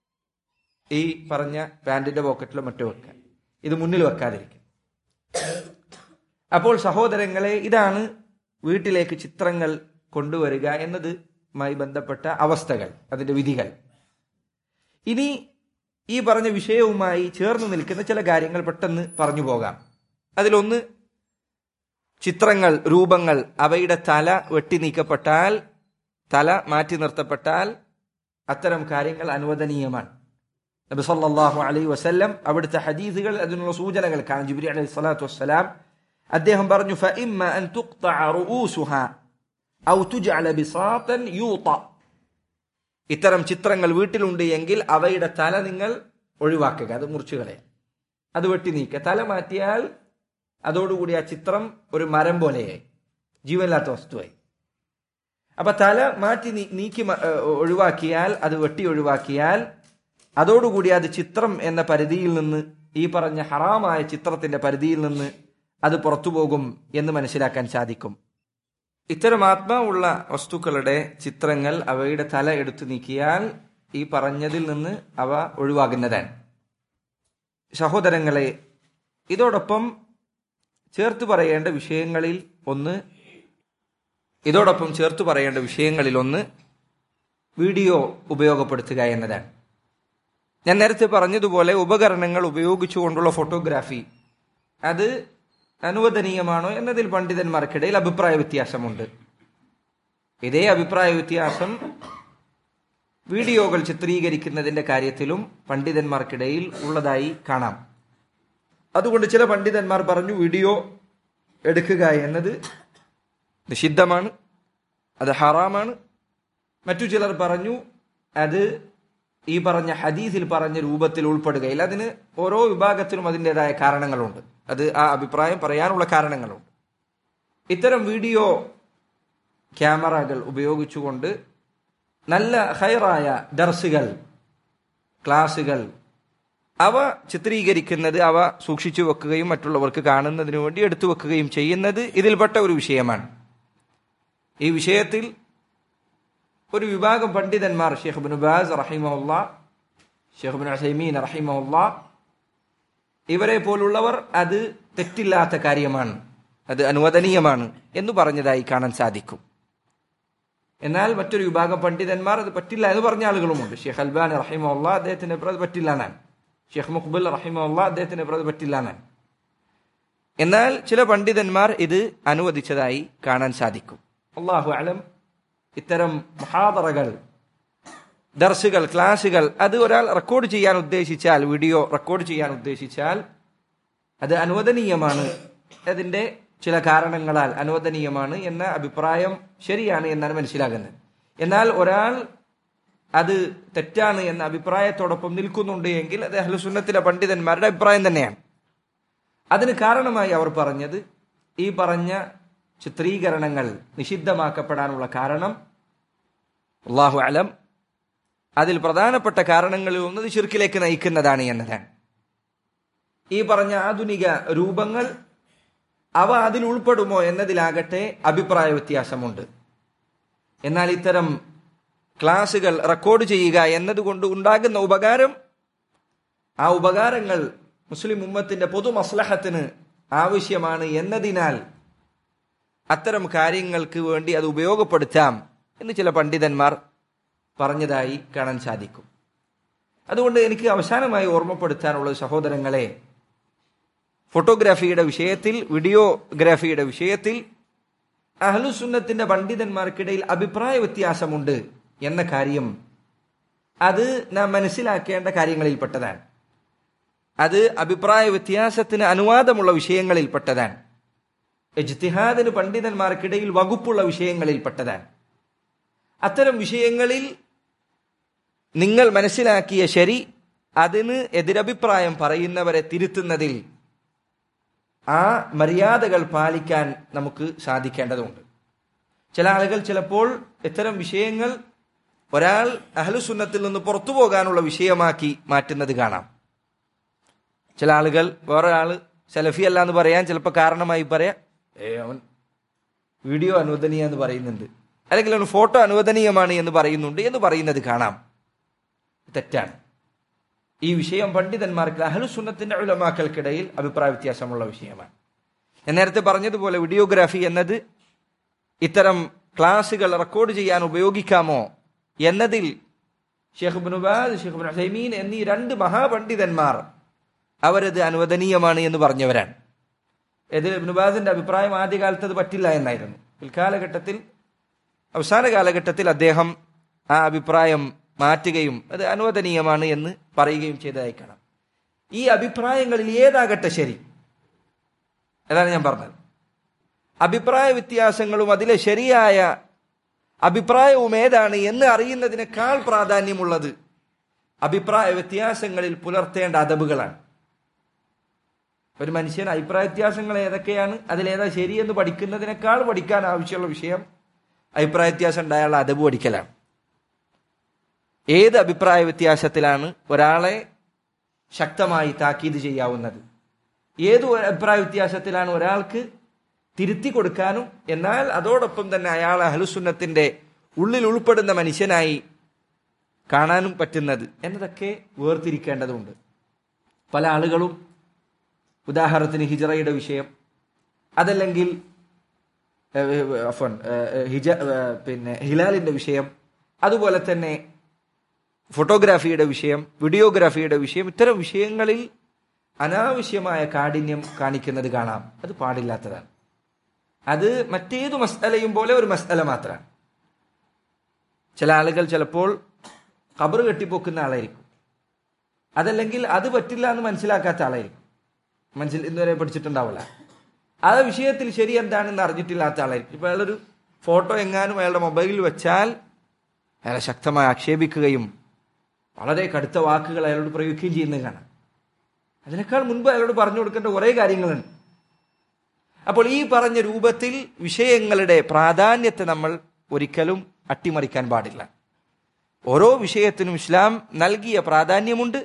ഈ പറഞ്ഞ പാന്റിന്റെ പോക്കറ്റിലോ മറ്റോ വെക്കുക ഇത് മുന്നിൽ വെക്കാതിരിക്കും അപ്പോൾ സഹോദരങ്ങളെ ഇതാണ് വീട്ടിലേക്ക് ചിത്രങ്ങൾ കൊണ്ടുവരിക എന്നതുമായി ബന്ധപ്പെട്ട അവസ്ഥകൾ അതിന്റെ വിധികൾ ഇനി ഈ പറഞ്ഞ വിഷയവുമായി ചേർന്ന് നിൽക്കുന്ന ചില കാര്യങ്ങൾ പെട്ടെന്ന് പറഞ്ഞു പോകാം അതിലൊന്ന് ചിത്രങ്ങൾ രൂപങ്ങൾ അവയുടെ തല വെട്ടി നീക്കപ്പെട്ടാൽ തല മാറ്റി നിർത്തപ്പെട്ടാൽ അത്തരം കാര്യങ്ങൾ അനുവദനീയമാണ് നബി സല്ലല്ലാഹു അലൈഹി വസല്ലം അവിടുത്തെ ഹദീസുകൾ അതിനുള്ള സൂചനകൾ കാണാം ജിബ്രി അലൈഹി സ്വലാത്തു വസ്സലാം അദ്ദേഹം പറഞ്ഞു ഫഇമ്മ അൻ തുഖ്തഅ റൂസുഹാ ഔ തുജ്അല ബിസാതൻ യൂത ഇത്തരം ചിത്രങ്ങൾ വീട്ടിലുണ്ട് എങ്കിൽ അവയുടെ തല നിങ്ങൾ ഒഴിവാക്കുക അത് മുറിച്ചു കളയാം അത് വെട്ടി നീക്കുക തല മാറ്റിയാൽ അതോടുകൂടി ആ ചിത്രം ഒരു മരം പോലെയായി ജീവനില്ലാത്ത വസ്തുവായി അപ്പൊ തല മാറ്റി നീ- നീക്കി മ- ഏഹ് ഒഴിവാക്കിയാൽ അത് വെട്ടി ഒഴിവാക്കിയാൽ അതോടുകൂടി അത് ചിത്രം എന്ന പരിധിയിൽ നിന്ന് ഈ പറഞ്ഞ ഹറാമായ ചിത്രത്തിന്റെ പരിധിയിൽ നിന്ന് അത് പുറത്തു പോകും എന്ന് മനസ്സിലാക്കാൻ സാധിക്കും ഇത്തരം ആത്മാവുള്ള വസ്തുക്കളുടെ ചിത്രങ്ങൾ അവയുടെ തല എടുത്തു നീക്കിയാൽ ഈ പറഞ്ഞതിൽ നിന്ന് അവ ഒഴിവാകുന്നതാണ് സഹോദരങ്ങളെ ഇതോടൊപ്പം ചേർത്ത് പറയേണ്ട വിഷയങ്ങളിൽ ഒന്ന് ഇതോടൊപ്പം ചേർത്ത് പറയേണ്ട വിഷയങ്ങളിൽ ഒന്ന് വീഡിയോ ഉപയോഗപ്പെടുത്തുക എന്നതാണ് ഞാൻ നേരത്തെ പറഞ്ഞതുപോലെ ഉപകരണങ്ങൾ ഉപയോഗിച്ചുകൊണ്ടുള്ള ഫോട്ടോഗ്രാഫി അത് അനുവദനീയമാണോ എന്നതിൽ പണ്ഡിതന്മാർക്കിടയിൽ അഭിപ്രായ വ്യത്യാസമുണ്ട് ഇതേ അഭിപ്രായ വ്യത്യാസം വീഡിയോകൾ ചിത്രീകരിക്കുന്നതിന്റെ കാര്യത്തിലും പണ്ഡിതന്മാർക്കിടയിൽ ഉള്ളതായി കാണാം അതുകൊണ്ട് ചില പണ്ഡിതന്മാർ പറഞ്ഞു വീഡിയോ എടുക്കുക എന്നത് നിഷിദ്ധമാണ് അത് ഹറാമാണ് മറ്റു ചിലർ പറഞ്ഞു അത് ഈ പറഞ്ഞ ഹദീസിൽ പറഞ്ഞ രൂപത്തിൽ ഉൾപ്പെടുകയില്ല അതിന് ഓരോ വിഭാഗത്തിനും അതിൻ്റെതായ കാരണങ്ങളുണ്ട് അത് ആ അഭിപ്രായം പറയാനുള്ള കാരണങ്ങളുണ്ട് ഇത്തരം വീഡിയോ ക്യാമറകൾ ഉപയോഗിച്ചുകൊണ്ട് നല്ല ഹൈറായ ദർസുകൾ ക്ലാസുകൾ അവ ചിത്രീകരിക്കുന്നത് അവ സൂക്ഷിച്ചു വെക്കുകയും മറ്റുള്ളവർക്ക് കാണുന്നതിനു വേണ്ടി എടുത്തു വെക്കുകയും ചെയ്യുന്നത് ഇതിൽപ്പെട്ട ഒരു വിഷയമാണ് ഈ വിഷയത്തിൽ ഒരു വിഭാഗം പണ്ഡിതന്മാർ ഷെയ്ഖ് ബിൻ ബാസ് റഹിമുല്ല ഷെയ്ഖ് ബിൻ ഹസൈമീൻ റഹിമുല്ല ഇവരെ പോലുള്ളവർ അത് തെറ്റില്ലാത്ത കാര്യമാണ് അത് അനുവദനീയമാണ് എന്ന് പറഞ്ഞതായി കാണാൻ സാധിക്കും എന്നാൽ മറ്റൊരു വിഭാഗം പണ്ഡിതന്മാർ അത് പറ്റില്ല എന്ന് പറഞ്ഞ ആളുകളുമുണ്ട് ഷെയ്ഖ് അൽബാൻ റഹിമുല്ല അദ്ദേഹത്തിന് അത് പറ്റില്ല എന്നാണ് ഷെയ്ഖ് മുഖബുൽ റഹിമുല്ല അദ്ദേഹത്തിന് അത് പറ്റില്ല എന്നാണ് എന്നാൽ ചില പണ്ഡിതന്മാർ ഇത് അനുവദിച്ചതായി കാണാൻ സാധിക്കും അള്ളാഹു അലം ഇത്തരം മഹാദറകൾ ദർസുകൾ ക്ലാസുകൾ അത് ഒരാൾ റെക്കോർഡ് ചെയ്യാൻ ഉദ്ദേശിച്ചാൽ വീഡിയോ റെക്കോർഡ് ചെയ്യാൻ ഉദ്ദേശിച്ചാൽ അത് അനുവദനീയമാണ് അതിന്റെ ചില കാരണങ്ങളാൽ അനുവദനീയമാണ് എന്ന അഭിപ്രായം ശരിയാണ് എന്നാണ് മനസ്സിലാകുന്നത് എന്നാൽ ഒരാൾ അത് തെറ്റാണ് എന്ന അഭിപ്രായത്തോടൊപ്പം നിൽക്കുന്നുണ്ട് എങ്കിൽ അത് അഹ്ലുസുന്നത്തിലെ പണ്ഡിതന്മാരുടെ അഭിപ്രായം തന്നെയാണ് അതിന് കാരണമായി അവർ പറഞ്ഞത് ഈ പറഞ്ഞ ചിത്രീകരണങ്ങൾ നിഷിദ്ധമാക്കപ്പെടാനുള്ള കാരണം അള്ളാഹു അലം അതിൽ പ്രധാനപ്പെട്ട കാരണങ്ങളിൽ ഒന്നത് ചുരുക്കിലേക്ക് നയിക്കുന്നതാണ് എന്നതാണ് ഈ പറഞ്ഞ ആധുനിക രൂപങ്ങൾ അവ അതിൽ ഉൾപ്പെടുമോ എന്നതിലാകട്ടെ അഭിപ്രായ വ്യത്യാസമുണ്ട് എന്നാൽ ഇത്തരം ക്ലാസുകൾ റെക്കോർഡ് ചെയ്യുക എന്നതുകൊണ്ട് ഉണ്ടാകുന്ന ഉപകാരം ആ ഉപകാരങ്ങൾ മുസ്ലിം ഉമ്മത്തിന്റെ പൊതു മസ്ലഹത്തിന് ആവശ്യമാണ് എന്നതിനാൽ അത്തരം കാര്യങ്ങൾക്ക് വേണ്ടി അത് ഉപയോഗപ്പെടുത്താം എന്ന് ചില പണ്ഡിതന്മാർ പറഞ്ഞതായി കാണാൻ സാധിക്കും അതുകൊണ്ട് എനിക്ക് അവസാനമായി ഓർമ്മപ്പെടുത്താനുള്ളത് സഹോദരങ്ങളെ ഫോട്ടോഗ്രാഫിയുടെ വിഷയത്തിൽ വീഡിയോഗ്രാഫിയുടെ വിഷയത്തിൽ അഹ്ലുസുന്നത്തിന്റെ പണ്ഡിതന്മാർക്കിടയിൽ അഭിപ്രായ വ്യത്യാസമുണ്ട് എന്ന കാര്യം അത് നാം മനസ്സിലാക്കേണ്ട കാര്യങ്ങളിൽപ്പെട്ടതാണ് അത് അഭിപ്രായ വ്യത്യാസത്തിന് അനുവാദമുള്ള വിഷയങ്ങളിൽപ്പെട്ടതാണ് എജ്തിഹാദിന് പണ്ഡിതന്മാർക്കിടയിൽ വകുപ്പുള്ള വിഷയങ്ങളിൽപ്പെട്ടതാണ് അത്തരം വിഷയങ്ങളിൽ നിങ്ങൾ മനസ്സിലാക്കിയ ശരി അതിന് എതിരഭിപ്രായം പറയുന്നവരെ തിരുത്തുന്നതിൽ ആ മര്യാദകൾ പാലിക്കാൻ നമുക്ക് സാധിക്കേണ്ടതുണ്ട് ചില ആളുകൾ ചിലപ്പോൾ ഇത്തരം വിഷയങ്ങൾ ഒരാൾ അഹലുസുന്നത്തിൽ നിന്ന് പുറത്തു പോകാനുള്ള വിഷയമാക്കി മാറ്റുന്നത് കാണാം ചില ആളുകൾ വേറൊരാൾ സെലഫി അല്ല എന്ന് പറയാൻ ചിലപ്പോൾ കാരണമായി പറയാം ഏ അവൻ വീഡിയോ അനുവദനീയ എന്ന് പറയുന്നുണ്ട് അല്ലെങ്കിൽ അവൻ ഫോട്ടോ അനുവദനീയമാണ് എന്ന് പറയുന്നുണ്ട് എന്ന് പറയുന്നത് കാണാം തെറ്റാണ് ഈ വിഷയം പണ്ഡിതന്മാർക്ക് അഹലുസുന്നത്തിന്റെ ഉലമാക്കൾക്കിടയിൽ അഭിപ്രായ വ്യത്യാസമുള്ള വിഷയമാണ് ഞാൻ നേരത്തെ പറഞ്ഞതുപോലെ വീഡിയോഗ്രാഫി എന്നത് ഇത്തരം ക്ലാസുകൾ റെക്കോർഡ് ചെയ്യാൻ ഉപയോഗിക്കാമോ എന്നതിൽ Sheikh bin Baz Sheikh bin Uthaymeen എന്നീ രണ്ട് മഹാപണ്ഡിതന്മാർ അവരത് അനുവദനീയമാണ് എന്ന് പറഞ്ഞവരാണ് ഇതിൽ ബിനുബാദിന്റെ അഭിപ്രായം ആദ്യകാലത്ത് അത് പറ്റില്ല എന്നായിരുന്നു പിൽക്കാലഘട്ടത്തിൽ അവസാന കാലഘട്ടത്തിൽ അദ്ദേഹം ആ അഭിപ്രായം മാറ്റുകയും അത് അനുവദനീയമാണ് എന്ന് പറയുകയും ചെയ്തതായി കാണാം ഈ അഭിപ്രായങ്ങളിൽ ഏതാകട്ടെ ശരി അതാണ് ഞാൻ പറഞ്ഞത് അഭിപ്രായ വ്യത്യാസങ്ങളും അതിലെ ശരിയായ അഭിപ്രായവും ഏതാണ് എന്ന് അറിയുന്നതിനേക്കാൾ പ്രാധാന്യമുള്ളത് അഭിപ്രായ വ്യത്യാസങ്ങളിൽ പുലർത്തേണ്ട അതബുകളാണ് ഒരു മനുഷ്യൻ അഭിപ്രായ വ്യത്യാസങ്ങൾ ഏതൊക്കെയാണ് അതിലേതാ ശരിയെന്ന് പഠിക്കുന്നതിനേക്കാൾ പഠിക്കാൻ ആവശ്യമുള്ള വിഷയം അഭിപ്രായ വ്യത്യാസം ഉണ്ടായുള്ള അതബ് പഠിക്കലാണ് ഏത് അഭിപ്രായ വ്യത്യാസത്തിലാണ് ഒരാളെ ശക്തമായി താക്കീത് ചെയ്യാവുന്നത് ഏത് അഭിപ്രായ വ്യത്യാസത്തിലാണ് ഒരാൾക്ക് തിരുത്തി കൊടുക്കാനും എന്നാൽ അതോടൊപ്പം തന്നെ അയാൾ അഹലുസുന്നത്തിന്റെ ഉള്ളിൽ ഉൾപ്പെടുന്ന മനുഷ്യനായി കാണാനും പറ്റുന്നത് എന്നതൊക്കെ വേർതിരിക്കേണ്ടതുണ്ട് പല ആളുകളും ഉദാഹരണത്തിന് ഹിജറയുടെ വിഷയം അതല്ലെങ്കിൽ അഫൻ ഹിജ പിന്നെ ഹിലാലിന്റെ വിഷയം അതുപോലെ തന്നെ ഫോട്ടോഗ്രാഫിയുടെ വിഷയം വീഡിയോഗ്രാഫിയുടെ വിഷയം ഇത്തരം വിഷയങ്ങളിൽ അനാവശ്യമായ കാഠിന്യം കാണിക്കുന്നത് കാണാം അത് പാടില്ലാത്തതാണ് അത് മറ്റേതു മസ്അലയും പോലെ ഒരു മസ്അല മാത്രമാണ് ചില ആളുകൾ ചിലപ്പോൾ ഖബർ കെട്ടിപ്പൊക്കുന്ന ആളായിരിക്കും അതല്ലെങ്കിൽ അത് പറ്റില്ല എന്ന് മനസ്സിലാക്കാത്ത ആളായിരിക്കും മനസ്സിൽ ഇന്നുവരെ പഠിച്ചിട്ടുണ്ടാവില്ല ആ വിഷയത്തിൽ ശരി എന്താണെന്ന് അറിഞ്ഞിട്ടില്ലാത്ത ആളായിരിക്കും ഇപ്പൊ അയാളൊരു ഫോട്ടോ എങ്ങാനും അയാളുടെ മൊബൈലിൽ വെച്ചാൽ അയാളെ ശക്തമായി ആക്ഷേപിക്കുകയും വളരെ കടുത്ത വാക്കുകൾ അയാളോട് പ്രയോഗിക്കുകയും ചെയ്യുന്നത് കാണാം അതിനേക്കാൾ മുൻപ് അയാളോട് പറഞ്ഞു കൊടുക്കേണ്ട കുറേ കാര്യങ്ങളുണ്ട് അപ്പോൾ ഈ പറഞ്ഞ രൂപത്തിൽ വിഷയങ്ങളുടെ പ്രാധാന്യത്തെ നമ്മൾ ഒരിക്കലും അട്ടിമറിക്കാൻ പാടില്ല ഓരോ വിഷയത്തിനും ഇസ്ലാം നൽകിയ പ്രാധാന്യമുണ്ട്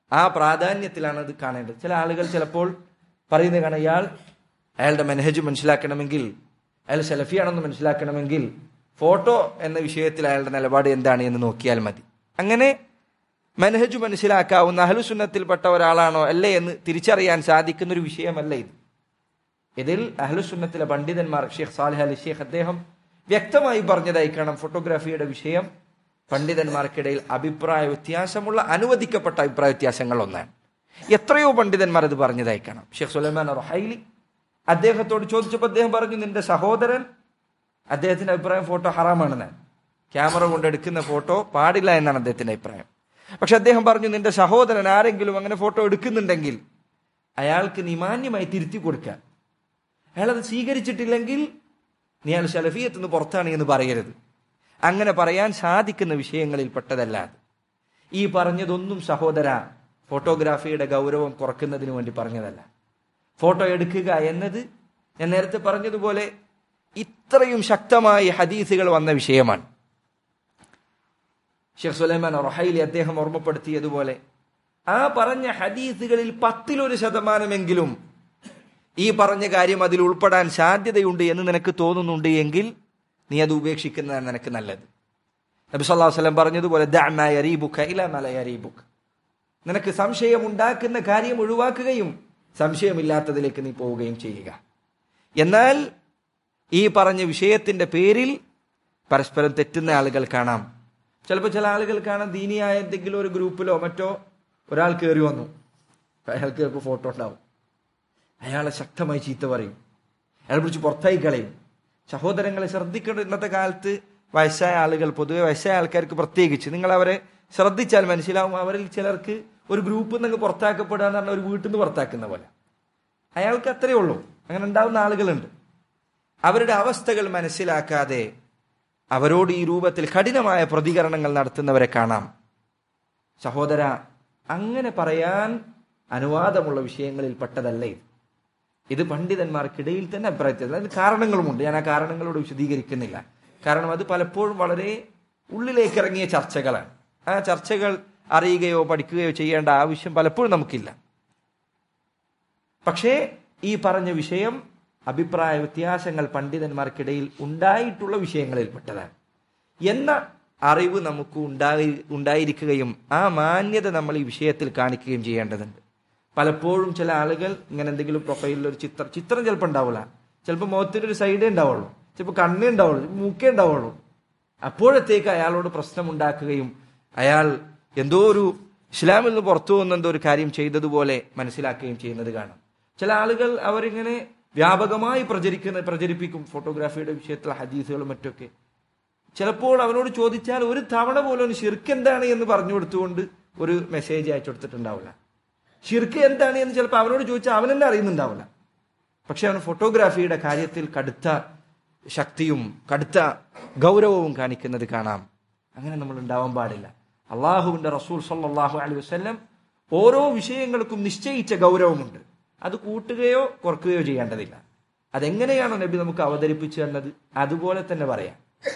ആ പ്രാധാന്യത്തിലാണ് അത് കാണേണ്ടത് ചില ആളുകൾ ചിലപ്പോൾ പറയുന്നത് കാണാം ഇയാൾ അയാളുടെ മെനഹജ് മനസ്സിലാക്കണമെങ്കിൽ അയാൾ സെലഫിയാണെന്ന് മനസ്സിലാക്കണമെങ്കിൽ ഫോട്ടോ എന്ന വിഷയത്തിൽ അയാളുടെ നിലപാട് എന്താണ് എന്ന് നോക്കിയാൽ മതി അങ്ങനെ മെനഹജ് മനസ്സിലാക്കാവുന്ന അഹലുസുന്നത്തിൽപ്പെട്ട ഒരാളാണോ അല്ലേ എന്ന് തിരിച്ചറിയാൻ സാധിക്കുന്ന ഒരു വിഷയമല്ല ഇത് ഇതിൽ അഹ്ലുസുന്നത്തിലെ പണ്ഡിതന്മാർ ഷെയ്ഖ് സാലിഹ് അലി ഷെയ്ഖ് അദ്ദേഹം വ്യക്തമായി പറഞ്ഞതായി കാണാം ഫോട്ടോഗ്രാഫിയുടെ വിഷയം പണ്ഡിതന്മാർക്കിടയിൽ അഭിപ്രായ വ്യത്യാസമുള്ള അനുവദിക്കപ്പെട്ട അഭിപ്രായ വ്യത്യാസങ്ങൾ ഒന്നാണ് എത്രയോ പണ്ഡിതന്മാർ അത് പറഞ്ഞതായി കാണാം ഷെയ്ഖ് സുലൈമാൻ റൊഹൈലി അദ്ദേഹത്തോട് ചോദിച്ചപ്പോൾ അദ്ദേഹം പറഞ്ഞു നിന്റെ സഹോദരൻ അദ്ദേഹത്തിന്റെ അഭിപ്രായം ഫോട്ടോ ഹറാമാണെന്ന് ക്യാമറ കൊണ്ട് എടുക്കുന്ന ഫോട്ടോ പാടില്ല എന്നാണ് അദ്ദേഹത്തിന്റെ അഭിപ്രായം പക്ഷെ അദ്ദേഹം പറഞ്ഞു നിന്റെ സഹോദരൻ ആരെങ്കിലും അങ്ങനെ ഫോട്ടോ എടുക്കുന്നുണ്ടെങ്കിൽ അയാൾക്ക് നീ മാന്യമായി തിരുത്തി കൊടുക്കുക അയാൾ അത് സ്വീകരിച്ചിട്ടില്ലെങ്കിൽ നീ അയാൾ ഷലഫിയത്ത് നിന്ന് പുറത്താണ് എന്ന് പറയരുത് അങ്ങനെ പറയാൻ സാധിക്കുന്ന വിഷയങ്ങളിൽ പെട്ടതല്ല അത് ഈ പറഞ്ഞതൊന്നും സഹോദര ഫോട്ടോഗ്രാഫിയുടെ ഗൗരവം കുറക്കുന്നതിന് വേണ്ടി പറഞ്ഞതല്ല ഫോട്ടോ എടുക്കുക എന്നത് ഞാൻ നേരത്തെ പറഞ്ഞതുപോലെ ഇത്രയും ശക്തമായി ഹദീസുകൾ വന്ന വിഷയമാണ് ഷെയ്ഖ് സുലൈമാൻ റൊഹൈലി അദ്ദേഹം ഓർമ്മപ്പെടുത്തിയതുപോലെ ആ പറഞ്ഞ ഹദീസുകളിൽ പത്തിലൊരു ശതമാനമെങ്കിലും ഈ പറഞ്ഞ കാര്യം അതിൽ ഉൾപ്പെടാൻ സാധ്യതയുണ്ട് എന്ന് നിനക്ക് തോന്നുന്നുണ്ട് എങ്കിൽ നീ അത് ഉപേക്ഷിക്കുന്നതാണ് നിനക്ക് നല്ലത് നബി സല്ലല്ലാഹു അലൈഹി വസല്ലം പറഞ്ഞതുപോലെ ദഅ യരീബുക ഇലാ മാ ലാ യരീബുക നിനക്ക് സംശയം ഉണ്ടാക്കുന്ന കാര്യം ഒഴിവാക്കുകയും സംശയമില്ലാത്തതിലേക്ക് നീ പോവുകയും ചെയ്യുക എന്നാൽ ഈ പറഞ്ഞ വിഷയത്തിന്റെ പേരിൽ പരസ്പരം തെറ്റുന്ന ആളുകൾ കാണാം ചിലപ്പോൾ ചില ആളുകൾ കാണാം ദീനിയായ എന്തെങ്കിലും ഒരു ഗ്രൂപ്പിലോ മറ്റോ ഒരാൾ കയറി വന്നു അയാൾക്ക് ചിലപ്പോൾ ഫോട്ടോ ഉണ്ടാവും അയാളെ ശക്തമായി ചീത്ത പറയും അയാളെ പിടിച്ച് പുറത്തായി കളയും സഹോദരങ്ങളെ ശ്രദ്ധിക്കേണ്ട ഇന്നത്തെ കാലത്ത് വയസ്സായ ആളുകൾ പൊതുവെ വയസ്സായ ആൾക്കാർക്ക് പ്രത്യേകിച്ച് നിങ്ങൾ അവരെ ശ്രദ്ധിച്ചാൽ മനസ്സിലാവും അവരിൽ ചിലർക്ക് ഒരു ഗ്രൂപ്പിൽ നിന്ന് പുറത്താക്കപ്പെടുക എന്ന് പറഞ്ഞാൽ ഒരു വീട്ടിൽ നിന്ന് പുറത്താക്കുന്ന പോലെ അയാൾക്ക് അത്രയേ ഉള്ളൂ അങ്ങനെ ഉണ്ടാവുന്ന ആളുകളുണ്ട് അവരുടെ അവസ്ഥകൾ മനസ്സിലാക്കാതെ അവരോട് ഈ രൂപത്തിൽ കഠിനമായ പ്രതികരണങ്ങൾ നടത്തുന്നവരെ കാണാം സഹോദര അങ്ങനെ പറയാൻ അനുവാദമുള്ള വിഷയങ്ങളിൽ പെട്ടതല്ല ഇത് ഇത് പണ്ഡിതന്മാർക്കിടയിൽ തന്നെ അഭിപ്രായത്തിൽ അതിന് കാരണങ്ങളുമുണ്ട് ഞാൻ ആ കാരണങ്ങളോട് വിശദീകരിക്കുന്നില്ല കാരണം അത് പലപ്പോഴും വളരെ ഉള്ളിലേക്ക് ഇറങ്ങിയ ചർച്ചകളാണ് ആ ചർച്ചകൾ അറിയുകയോ പഠിക്കുകയോ ചെയ്യേണ്ട ആവശ്യം പലപ്പോഴും നമുക്കില്ല പക്ഷേ ഈ പറഞ്ഞ വിഷയം അഭിപ്രായ വ്യത്യാസങ്ങൾ പണ്ഡിതന്മാർക്കിടയിൽ ഉണ്ടായിട്ടുള്ള വിഷയങ്ങളിൽപ്പെട്ടതാണ് എന്ന അറിവ് നമുക്ക് ഉണ്ടായി ഉണ്ടായിരിക്കുകയും ആ മാന്യത നമ്മൾ ഈ വിഷയത്തിൽ കാണിക്കുകയും ചെയ്യേണ്ടതുണ്ട് പലപ്പോഴും ചില ആളുകൾ ഇങ്ങനെ എന്തെങ്കിലും പ്രൊഫൈലിൽ ഒരു ചിത്രം ചിത്രം ചിലപ്പോൾ ഉണ്ടാവില്ല ചിലപ്പോൾ മുഖത്തിന്റെ ഒരു സൈഡേ ഉണ്ടാവുള്ളൂ ചിലപ്പോൾ കണ്ണേ ഉണ്ടാവുള്ളൂ മൂക്കേ ഉണ്ടാവുള്ളൂ അപ്പോഴത്തേക്ക് അയാളോട് പ്രശ്നം ഉണ്ടാക്കുകയും അയാൾ എന്തോ ഒരു ഇസ്ലാമിൽ നിന്ന് പുറത്തു പോകുന്ന എന്തോ ഒരു കാര്യം ചെയ്തതുപോലെ മനസ്സിലാക്കുകയും ചെയ്യുന്നത് കാണാം ചില ആളുകൾ അവരിങ്ങനെ വ്യാപകമായി പ്രചരിക്കുന്ന പ്രചരിപ്പിക്കും ഫോട്ടോഗ്രാഫിയുടെ വിഷയത്തിൽ ഹദീസുകളും മറ്റൊക്കെ ചിലപ്പോൾ അവനോട് ചോദിച്ചാൽ ഒരു തവണ പോലും അവന് ഷിർക്ക് എന്താണ് എന്ന് പറഞ്ഞു കൊടുത്തുകൊണ്ട് ഒരു മെസ്സേജ് അയച്ചു കൊടുത്തിട്ടുണ്ടാവില്ല ഷിർക്ക് എന്താണ് എന്ന് ചിലപ്പോൾ അവനോട് ചോദിച്ചാൽ അവൻ തന്നെ അറിയുന്നുണ്ടാവില്ല പക്ഷെ അവൻ ഫോട്ടോഗ്രാഫിയുടെ കാര്യത്തിൽ കടുത്ത ശക്തിയും കടുത്ത ഗൗരവവും കാണിക്കുന്നത് കാണാം അങ്ങനെ നമ്മൾ ഉണ്ടാവാൻ പാടില്ല അള്ളാഹുവിന്റെ റസൂൽ സല്ലാഹു അലൈഹി വസ്ല്ലം ഓരോ വിഷയങ്ങൾക്കും നിശ്ചയിച്ച ഗൗരവമുണ്ട് അത് കൂട്ടുകയോ കുറക്കുകയോ ചെയ്യേണ്ടതില്ല അതെങ്ങനെയാണോ നബി നമുക്ക് അവതരിപ്പിച്ചു തന്നത് അതുപോലെ തന്നെ പറയാം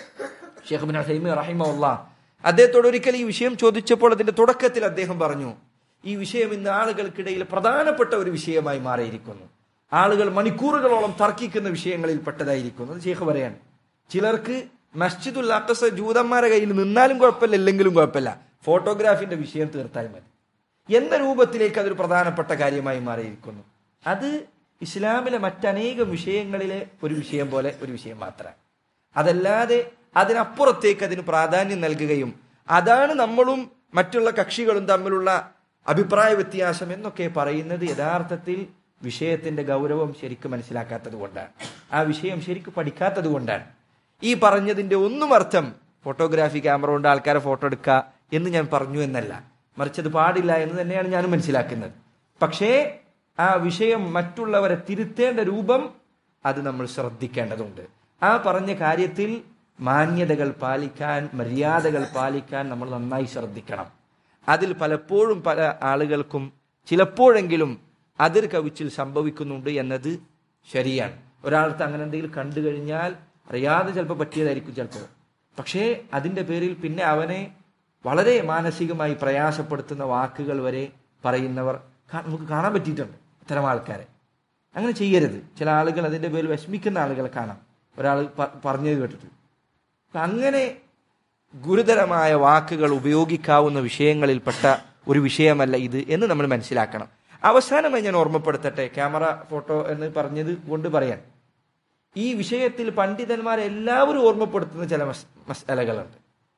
ഷെയ്ഖ് ബിൻ ഹൈമി റഹിമുള്ള അദ്ദേഹത്തോട് ഒരിക്കൽ ഈ വിഷയം ചോദിച്ചപ്പോൾ അതിന്റെ തുടക്കത്തിൽ അദ്ദേഹം പറഞ്ഞു ഈ വിഷയം ഇന്ന് ആളുകൾക്കിടയിൽ പ്രധാനപ്പെട്ട ഒരു വിഷയമായി മാറിയിരിക്കുന്നു ആളുകൾ മണിക്കൂറുകളോളം തർക്കിക്കുന്ന വിഷയങ്ങളിൽ പെട്ടതായിരിക്കുന്നു അത് ഷെയ്ഖ് പറയാൻ ചിലർക്ക് മസ്ജിദുൽ അക്കസ ജൂതന്മാരെ കയ്യിൽ നിന്നാലും കുഴപ്പമില്ല ഇല്ലെങ്കിലും കുഴപ്പമില്ല ഫോട്ടോഗ്രാഫിന്റെ വിഷയം തീർത്താൽ മതി എന്ന രൂപത്തിലേക്ക് അതൊരു പ്രധാനപ്പെട്ട കാര്യമായി മാറിയിരിക്കുന്നു അത് ഇസ്ലാമിലെ മറ്റനേകം വിഷയങ്ങളിലെ ഒരു വിഷയം പോലെ ഒരു വിഷയം മാത്രമാണ് അതല്ലാതെ അതിനപ്പുറത്തേക്ക് അതിന് പ്രാധാന്യം നൽകുകയും അതാണ് നമ്മളും മറ്റുള്ള കക്ഷികളും തമ്മിലുള്ള അഭിപ്രായ വ്യത്യാസം എന്നൊക്കെ പറയുന്നത് യഥാർത്ഥത്തിൽ വിഷയത്തിന്റെ ഗൗരവം ശരിക്കും മനസ്സിലാക്കാത്തത് കൊണ്ടാണ് ആ വിഷയം ശരിക്കും പഠിക്കാത്തത് കൊണ്ടാണ് ഈ പറഞ്ഞതിന്റെ ഒന്നും അർത്ഥം ഫോട്ടോഗ്രാഫി ക്യാമറ കൊണ്ട് ആൾക്കാരെ ഫോട്ടോ എടുക്കുക എന്ന് ഞാൻ പറഞ്ഞു എന്നല്ല മറിച്ച് അത് പാടില്ല എന്ന് തന്നെയാണ് ഞാൻ മനസ്സിലാക്കുന്നത് പക്ഷേ ആ വിഷയം മറ്റുള്ളവരെ തിരുത്തേണ്ട രൂപം അത് നമ്മൾ ശ്രദ്ധിക്കേണ്ടതുണ്ട് ആ പറഞ്ഞ കാര്യത്തിൽ മാന്യതകൾ പാലിക്കാൻ മര്യാദകൾ പാലിക്കാൻ നമ്മൾ നന്നായി ശ്രദ്ധിക്കണം അതിൽ പലപ്പോഴും പല ആളുകൾക്കും ചിലപ്പോഴെങ്കിലും അതിർ കവിച്ചിൽ സംഭവിക്കുന്നുണ്ട് എന്നത് ശരിയാണ് ഒരാൾക്ക് അങ്ങനെ എന്തെങ്കിലും കണ്ടു കഴിഞ്ഞാൽ അറിയാതെ ചിലപ്പോൾ പറ്റിയതായിരിക്കും ചിലപ്പോൾ പക്ഷേ അതിന്റെ പേരിൽ പിന്നെ അവനെ വളരെ മാനസികമായി പ്രയാസപ്പെടുത്തുന്ന വാക്കുകൾ വരെ പറയുന്നവർ കാ- നമുക്ക് കാണാൻ പറ്റിയിട്ടുണ്ട് ഇത്തരം ആൾക്കാരെ അങ്ങനെ ചെയ്യരുത് ചില ആളുകൾ അതിന്റെ പേരിൽ വിഷമിക്കുന്ന ആളുകളെ കാണാം ഒരാൾ പ- പറഞ്ഞത് കേട്ടിട്ട് അപ്പൊ അങ്ങനെ ഗുരുതരമായ വാക്കുകൾ ഉപയോഗിക്കാവുന്ന വിഷയങ്ങളിൽപ്പെട്ട ഒരു വിഷയമല്ല ഇത് എന്ന് നമ്മൾ മനസ്സിലാക്കണം അവസാനമായി ഞാൻ ഓർമ്മപ്പെടുത്തട്ടെ ക്യാമറ ഫോട്ടോ എന്ന് പറഞ്ഞത് കൊണ്ട് പറയാൻ ഈ വിഷയത്തിൽ പണ്ഡിതന്മാർ എല്ലാവരും ഓർമ്മപ്പെടുത്തുന്ന ചില മസ് മസാലകളുണ്ട്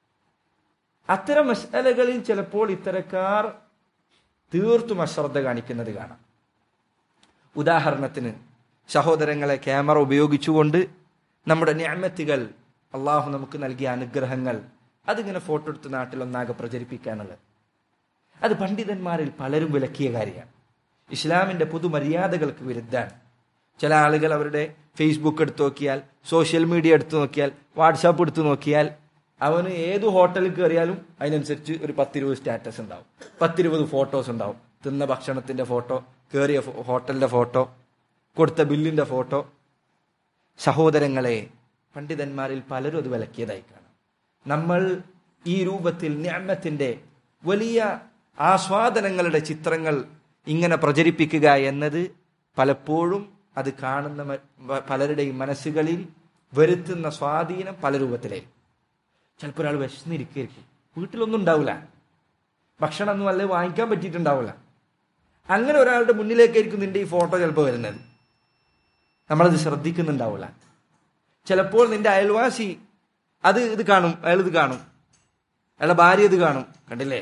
അത്തരം മസാലകളിൽ ചിലപ്പോൾ ഇത്തരക്കാർ തീർത്തും അശ്രദ്ധ കാണിക്കുന്നത് കാണാം ഉദാഹരണത്തിന് സഹോദരങ്ങളെ ക്യാമറ ഉപയോഗിച്ചുകൊണ്ട് നമ്മുടെ ഞാമത്തുകൾ അള്ളാഹു നമുക്ക് നൽകിയ അനുഗ്രഹങ്ങൾ അതിങ്ങനെ ഫോട്ടോ എടുത്ത് നാട്ടിലൊന്നാകെ പ്രചരിപ്പിക്കാനുള്ളത് അത് പണ്ഡിതന്മാരിൽ പലരും വിലക്കിയ കാര്യമാണ് ഇസ്ലാമിന്റെ പൊതുമര്യാദകൾക്ക് വിരുദ്ധാണ് ചില ആളുകൾ അവരുടെ ഫേസ്ബുക്ക് എടുത്തു നോക്കിയാൽ സോഷ്യൽ മീഡിയ എടുത്തു നോക്കിയാൽ വാട്സാപ്പ് എടുത്തു നോക്കിയാൽ അവന് ഏത് ഹോട്ടലിൽ കയറിയാലും അതിനനുസരിച്ച് ഒരു പത്തിരുപത് സ്റ്റാറ്റസ് ഉണ്ടാവും പത്തിരുപത് ഫോട്ടോസ് ഉണ്ടാവും തിന്ന ഭക്ഷണത്തിന്റെ ഫോട്ടോ കയറിയ ഫോ- ഹോട്ടലിന്റെ ഫോട്ടോ കൊടുത്ത ബില്ലിന്റെ ഫോട്ടോ സഹോദരങ്ങളെ പണ്ഡിതന്മാരിൽ പലരും അത് വിലക്കിയതായി കാണാം നമ്മൾ ഈ രൂപത്തിൽ ഞാമത്തിന്റെ വലിയ ആസ്വാദനങ്ങളുടെ ചിത്രങ്ങൾ ഇങ്ങനെ പ്രചരിപ്പിക്കുക എന്നത് പലപ്പോഴും അത് കാണുന്ന മ- വ- പലരുടെയും മനസ്സുകളിൽ വരുത്തുന്ന സ്വാധീനം പല രൂപത്തിലായിരിക്കും ചിലപ്പോൾ ഒരാൾ വിശന്നിരിക്കും വീട്ടിലൊന്നും ഉണ്ടാവില്ല ഭക്ഷണമൊന്നും അല്ലെ വാങ്ങിക്കാൻ പറ്റിയിട്ടുണ്ടാവില്ല അങ്ങനെ ഒരാളുടെ മുന്നിലേക്കായിരിക്കും നിന്റെ ഈ ഫോട്ടോ ചിലപ്പോൾ വരുന്നത് നമ്മളത് ശ്രദ്ധിക്കുന്നുണ്ടാവില്ല ചിലപ്പോൾ നിന്റെ അയൽവാസി അത് ഇത് കാണും അയാൾ ഇത് കാണും അയാളുടെ ഭാര്യ ഇത് കാണും കണ്ടില്ലേ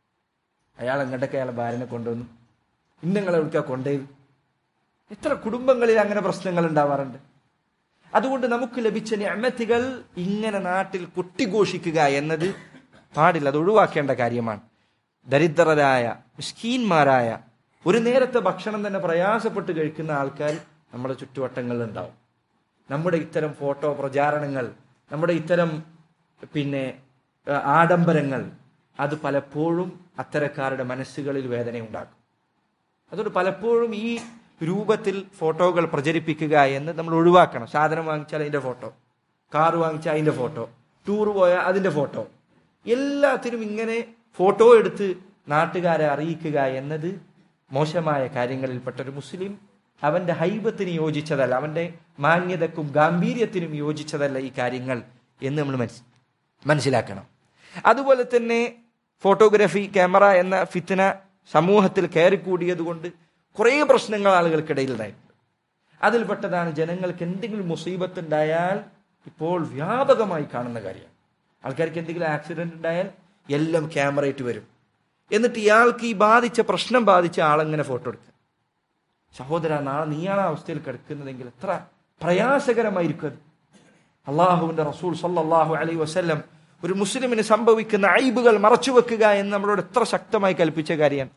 അയാൾ എങ്ങോട്ടൊക്കെ അയാളെ ഭാര്യനെ കൊണ്ടുവന്നു ഇന്നങ്ങളെ വിളിക്കാൻ കൊണ്ടുപോയി എത്ര കുടുംബങ്ങളിൽ അങ്ങനെ പ്രശ്നങ്ങൾ ഉണ്ടാവാറുണ്ട് അതുകൊണ്ട് നമുക്ക് ലഭിച്ച ഞാമത്തുകൾ ഇങ്ങനെ നാട്ടിൽ കൊട്ടിഘോഷിക്കുക എന്നത് പാടില്ല അത് ഒഴിവാക്കേണ്ട കാര്യമാണ് ദരിദ്രരായ മിസ്കീന്മാരായ ഒരു നേരത്തെ ഭക്ഷണം തന്നെ പ്രയാസപ്പെട്ട് കഴിക്കുന്ന ആൾക്കാർ നമ്മുടെ ചുറ്റുവട്ടങ്ങളിൽ ഉണ്ടാവും നമ്മുടെ ഇത്തരം ഫോട്ടോ പ്രചാരണങ്ങൾ നമ്മുടെ ഇത്തരം പിന്നെ ആ, ആഡംബരങ്ങൾ അത് പലപ്പോഴും അത്തരക്കാരുടെ മനസ്സുകളിൽ വേദന ഉണ്ടാക്കും അതുകൊണ്ട് പലപ്പോഴും ഈ രൂപത്തിൽ ഫോട്ടോകൾ പ്രചരിപ്പിക്കുക എന്ന് നമ്മൾ ഒഴിവാക്കണം സാധനം വാങ്ങിച്ചാൽ അതിന്റെ ഫോട്ടോ കാർ വാങ്ങിച്ചാൽ അതിന്റെ ഫോട്ടോ ടൂർ പോയാൽ അതിന്റെ ഫോട്ടോ എല്ലാത്തിനും ഇങ്ങനെ ഫോട്ടോ എടുത്ത് നാട്ടുകാരെ അറിയിക്കുക എന്നത് മോശമായ കാര്യങ്ങളിൽപ്പെട്ട ഒരു മുസ്ലിം അവന്റെ ഹൈബത്തിന് യോജിച്ചതല്ല അവന്റെ മാന്യതക്കും ഗാംഭീര്യത്തിനും യോജിച്ചതല്ല ഈ കാര്യങ്ങൾ എന്ന് നമ്മൾ മനസ് മനസ്സിലാക്കണം അതുപോലെ തന്നെ ഫോട്ടോഗ്രാഫി ക്യാമറ എന്ന ഫിത്തിന സമൂഹത്തിൽ കയറിക്കൂടിയത് കൊണ്ട് കുറേ പ്രശ്നങ്ങൾ ആളുകൾക്കിടയിൽ ഉണ്ടായിട്ടുണ്ട് അതിൽപ്പെട്ടതാണ് ജനങ്ങൾക്ക് എന്തെങ്കിലും മുസീബത്ത് ഉണ്ടായാൽ ഇപ്പോൾ വ്യാപകമായി കാണുന്ന കാര്യമാണ് ആൾക്കാർക്ക് എന്തെങ്കിലും ആക്സിഡന്റ് ഉണ്ടായാൽ എല്ലാം ക്യാമറയിട്ട് വരും എന്നിട്ട് ഇയാൾക്ക് ഈ ബാധിച്ച പ്രശ്നം ബാധിച്ച ആളെങ്ങനെ ഫോട്ടോ എടുക്കുക സഹോദര നാളെ നീയാണ് ആ അവസ്ഥയിൽ കിടക്കുന്നതെങ്കിൽ എത്ര പ്രയാസകരമായിരിക്കും അത് അള്ളാഹുവിന്റെ റസൂൽ സല്ലല്ലാഹു അലൈഹി വസല്ലം ഒരു മുസ്ലിമിന് സംഭവിക്കുന്ന ഐബുകൾ മറച്ചുവെക്കുക എന്ന് നമ്മളോട് എത്ര ശക്തമായി കൽപ്പിച്ച കാര്യമാണ്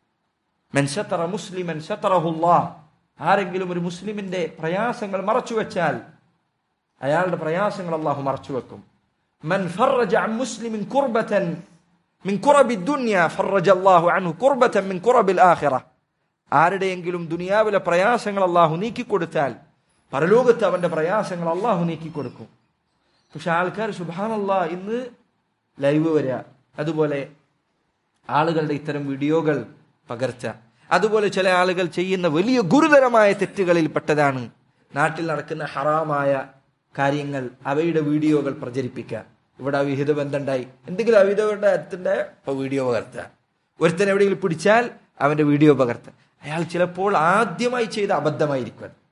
മൻ സത്തറ മുസ്ലിമൻ സത്തറഹുല്ലാ ആരെങ്കിലും ഒരു മുസ്ലിമിന്റെ പ്രയാസങ്ങൾ മറച്ചു വെച്ചാൽ അയാളുടെ പ്രയാസങ്ങൾ അള്ളാഹു മറച്ചു വെക്കും മൻ ഫറജ അൻ മുസ്ലിമിൻ കുർബതൻ മിൻ കുറബി ദുനിയ ഫറജ അല്ലാഹു അൻഹു കുർബതൻ മിൻ കുറബിൽ ആഖിറ ആരുടെയെങ്കിലും ദുനിയാവിലെ പ്രയാസങ്ങൾ അള്ളാഹു നീക്കിക്കൊടുത്താൽ പരലോകത്ത് അവന്റെ പ്രയാസങ്ങൾ അള്ളാഹു നീക്കിക്കൊടുക്കും പക്ഷെ ആൾക്കാർ സുബാനല്ലാ ഇന്ന് ലൈവ് വരിക അതുപോലെ ആളുകളുടെ ഇത്തരം വീഡിയോകൾ പകർച്ച അതുപോലെ ചില ആളുകൾ ചെയ്യുന്ന വലിയ ഗുരുതരമായ തെറ്റുകളിൽ പെട്ടതാണ് നാട്ടിൽ നടക്കുന്ന ഹറാമായ കാര്യങ്ങൾ അവയുടെ വീഡിയോകൾ പ്രചരിപ്പിക്കുക ഇവിടെ അവിഹിത ബന്ധമുണ്ടായി എന്തെങ്കിലും അവിഹിത ബന്ധത്തിൻ്റെ ഇപ്പൊ വീഡിയോ പകർത്തുക ഒരുത്തൻ എവിടെയെങ്കിലും പിടിച്ചാൽ അവന്റെ വീഡിയോ പകർത്തുക അയാൾ ചിലപ്പോൾ ആദ്യമായി ചെയ്ത അബദ്ധമായിരിക്കും അത്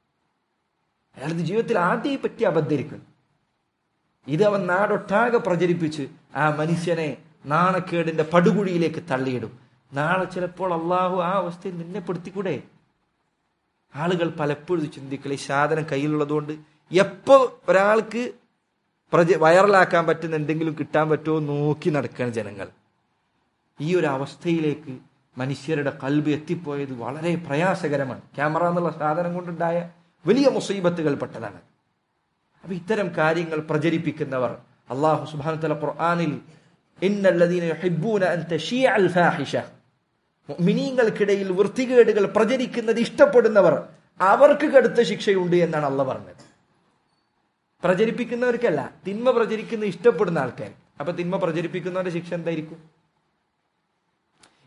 അയാളത് ജീവിതത്തിൽ ആദ്യം പറ്റിയ അബദ്ധമായിരിക്കും ഇത് അവൻ നാടൊട്ടാകെ പ്രചരിപ്പിച്ച് ആ മനുഷ്യനെ നാണക്കേടിന്റെ പടുകുഴിയിലേക്ക് തള്ളിയിടും നാളെ ചിലപ്പോൾ അള്ളാഹു ആ അവസ്ഥയിൽ നിന്നെ പെടുത്തിക്കൂടെ ആളുകൾ പലപ്പോഴും ചിന്തിക്കൽ ഈ സാധനം കയ്യിലുള്ളതുകൊണ്ട് എപ്പോ ഒരാൾക്ക് പ്രച വൈറലാക്കാൻ പറ്റുന്ന എന്തെങ്കിലും കിട്ടാൻ പറ്റുമോ നോക്കി നടക്കുകയാണ് ജനങ്ങൾ ഈ ഒരു അവസ്ഥയിലേക്ക് മനുഷ്യരുടെ കൽബ് എത്തിപ്പോയത് വളരെ പ്രയാസകരമാണ് ക്യാമറ എന്നുള്ള സാധനം കൊണ്ടുണ്ടായ വലിയ മുസീബത്തുകൾ പെട്ടതാണ് അപ്പൊ ഇത്തരം കാര്യങ്ങൾ പ്രചരിപ്പിക്കുന്നവർ അള്ളാഹു സുബാന തല ഖുർആാനിൽ ഇന്നല്ലദീന യുഹിബ്ബൂന അൻ തശീഅ അൽ ഫാഹിഷ മുഅ്മിനീങ്ങൾക്കിടയിൽ വൃത്തികേടുകൾ പ്രചരിക്കുന്നത് ഇഷ്ടപ്പെടുന്നവർ അവർക്ക് കടുത്ത ശിക്ഷയുണ്ട് എന്നാണ് അള്ള പറഞ്ഞത് പ്രചരിപ്പിക്കുന്നവർക്കല്ല തിന്മ പ്രചരിക്കുന്ന ഇഷ്ടപ്പെടുന്ന ആൾക്കാർ അപ്പൊ തിന്മ പ്രചരിപ്പിക്കുന്നവരുടെ ശിക്ഷ എന്തായിരിക്കും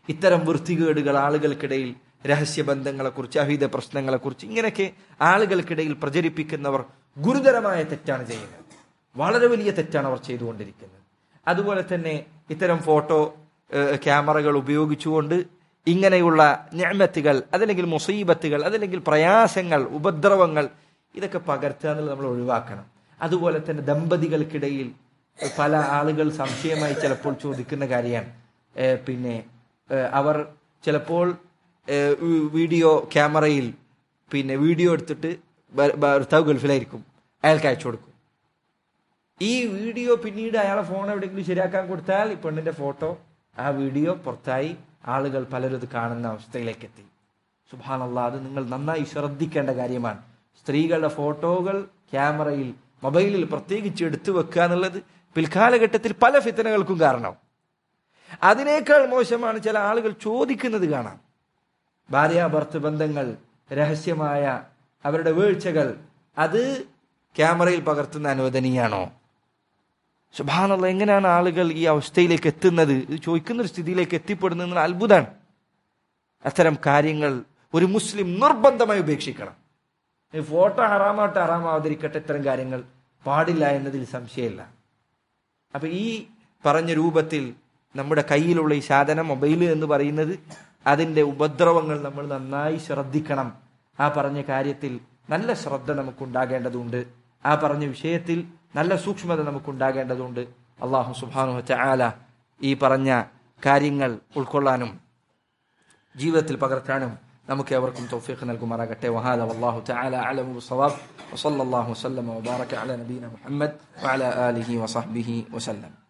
ഇത്തരം വൃത്തികേടുകൾ ആളുകൾക്കിടയിൽ രഹസ്യബന്ധങ്ങളെക്കുറിച്ച് അഹിത പ്രശ്നങ്ങളെക്കുറിച്ച് ഇങ്ങനെയൊക്കെ ആളുകൾക്കിടയിൽ പ്രചരിപ്പിക്കുന്നവർ ഗുരുതരമായ തെറ്റാണ് ചെയ്യുന്നത് വളരെ വലിയ തെറ്റാണ് അവർ ചെയ്തുകൊണ്ടിരിക്കുന്നത് അതുപോലെ തന്നെ ഇത്തരം ഫോട്ടോ ഏഹ്, ക്യാമറകൾ ഉപയോഗിച്ചുകൊണ്ട് ഇങ്ങനെയുള്ള ഞാമത്തുകൾ അതല്ലെങ്കിൽ മുസീബത്തുകൾ അതല്ലെങ്കിൽ പ്രയാസങ്ങൾ ഉപദ്രവങ്ങൾ ഇതൊക്കെ പകർത്തുക എന്നുള്ളത് നമ്മൾ ഒഴിവാക്കണം അതുപോലെ തന്നെ ദമ്പതികൾക്കിടയിൽ പല ആളുകൾ സംശയമായി ചിലപ്പോൾ ചോദിക്കുന്ന കാര്യമാണ് ഏഹ്, പിന്നെ ഏഹ്, അവർ ചിലപ്പോൾ ഏഹ്, വി- വീഡിയോ ക്യാമറയിൽ പിന്നെ വീഡിയോ എടുത്തിട്ട് ഭ- ഭർത്താവ് ഗൾഫിലായിരിക്കും അയാൾക്ക് അയച്ചു കൊടുക്കും ഈ വീഡിയോ പിന്നീട് അയാളെ ഫോൺ എവിടെയെങ്കിലും ശരിയാക്കാൻ കൊടുത്താൽ ഈ പെണ്ണിന്റെ ഫോട്ടോ ആ വീഡിയോ പുറത്തായി ആളുകൾ പലരും ഇത് കാണുന്ന അവസ്ഥയിലേക്ക് എത്തി സുബാനല്ല അത് നിങ്ങൾ നന്നായി ശ്രദ്ധിക്കേണ്ട കാര്യമാണ് സ്ത്രീകളുടെ ഫോട്ടോകൾ ക്യാമറയിൽ മൊബൈലിൽ പ്രത്യേകിച്ച് എടുത്തു വെക്കുക എന്നുള്ളത് പിൽക്കാലഘട്ടത്തിൽ പല ഫിത്തനകൾക്കും കാരണം അതിനേക്കാൾ മോശമാണ് ചില ആളുകൾ ചോദിക്കുന്നത് കാണാം ഭാര്യ ഭർത്തൃ ബന്ധങ്ങൾ രഹസ്യമായ അവരുടെ വീഴ്ചകൾ അത് ക്യാമറയിൽ പകർത്തുന്ന അനുവദനീയാണോ സുബാനുള്ള എങ്ങനെയാണ് ആളുകൾ ഈ അവസ്ഥയിലേക്ക് എത്തുന്നത് ഇത് ചോദിക്കുന്ന ഒരു സ്ഥിതിയിലേക്ക് എത്തിപ്പെടുന്നത് അത്ഭുതമാണ് അത്തരം കാര്യങ്ങൾ ഒരു മുസ്ലിം നിർബന്ധമായി ഉപേക്ഷിക്കണം ഈ ഫോട്ടോ ഹറാമാവട്ടെ ഹറാമാവാതിരിക്കട്ടെ ഇത്തരം കാര്യങ്ങൾ പാടില്ല എന്നതിൽ സംശയമില്ല അപ്പൊ ഈ പറഞ്ഞ രൂപത്തിൽ നമ്മുടെ കയ്യിലുള്ള ഈ സാധനം മൊബൈൽ എന്ന് പറയുന്നത് അതിന്റെ ഉപദ്രവങ്ങൾ നമ്മൾ നന്നായി ശ്രദ്ധിക്കണം ആ പറഞ്ഞ കാര്യത്തിൽ നല്ല ശ്രദ്ധ നമുക്കുണ്ടാകേണ്ടതുണ്ട് ആ പറഞ്ഞ വിഷയത്തിൽ നല്ല സൂക്ഷ്മത നമുക്കുണ്ടാകേണ്ടതുണ്ട് അള്ളാഹു സുബാനു ആല ഈ പറഞ്ഞ കാര്യങ്ങൾ ഉൾക്കൊള്ളാനും ജീവിതത്തിൽ പകർത്താനും നമുക്ക് അവർക്കും തൗഫീഖ് നൽകുമാറാകട്ടെ വഹാദ വല്ലാഹു തആല അലമു ബിസ്സവാബ് വസല്ലല്ലാഹു വസല്ലമ വബാറക അല നബീന മുഹമ്മദ് വഅല ആലിഹി വസഹ്ബിഹി വസല്ലം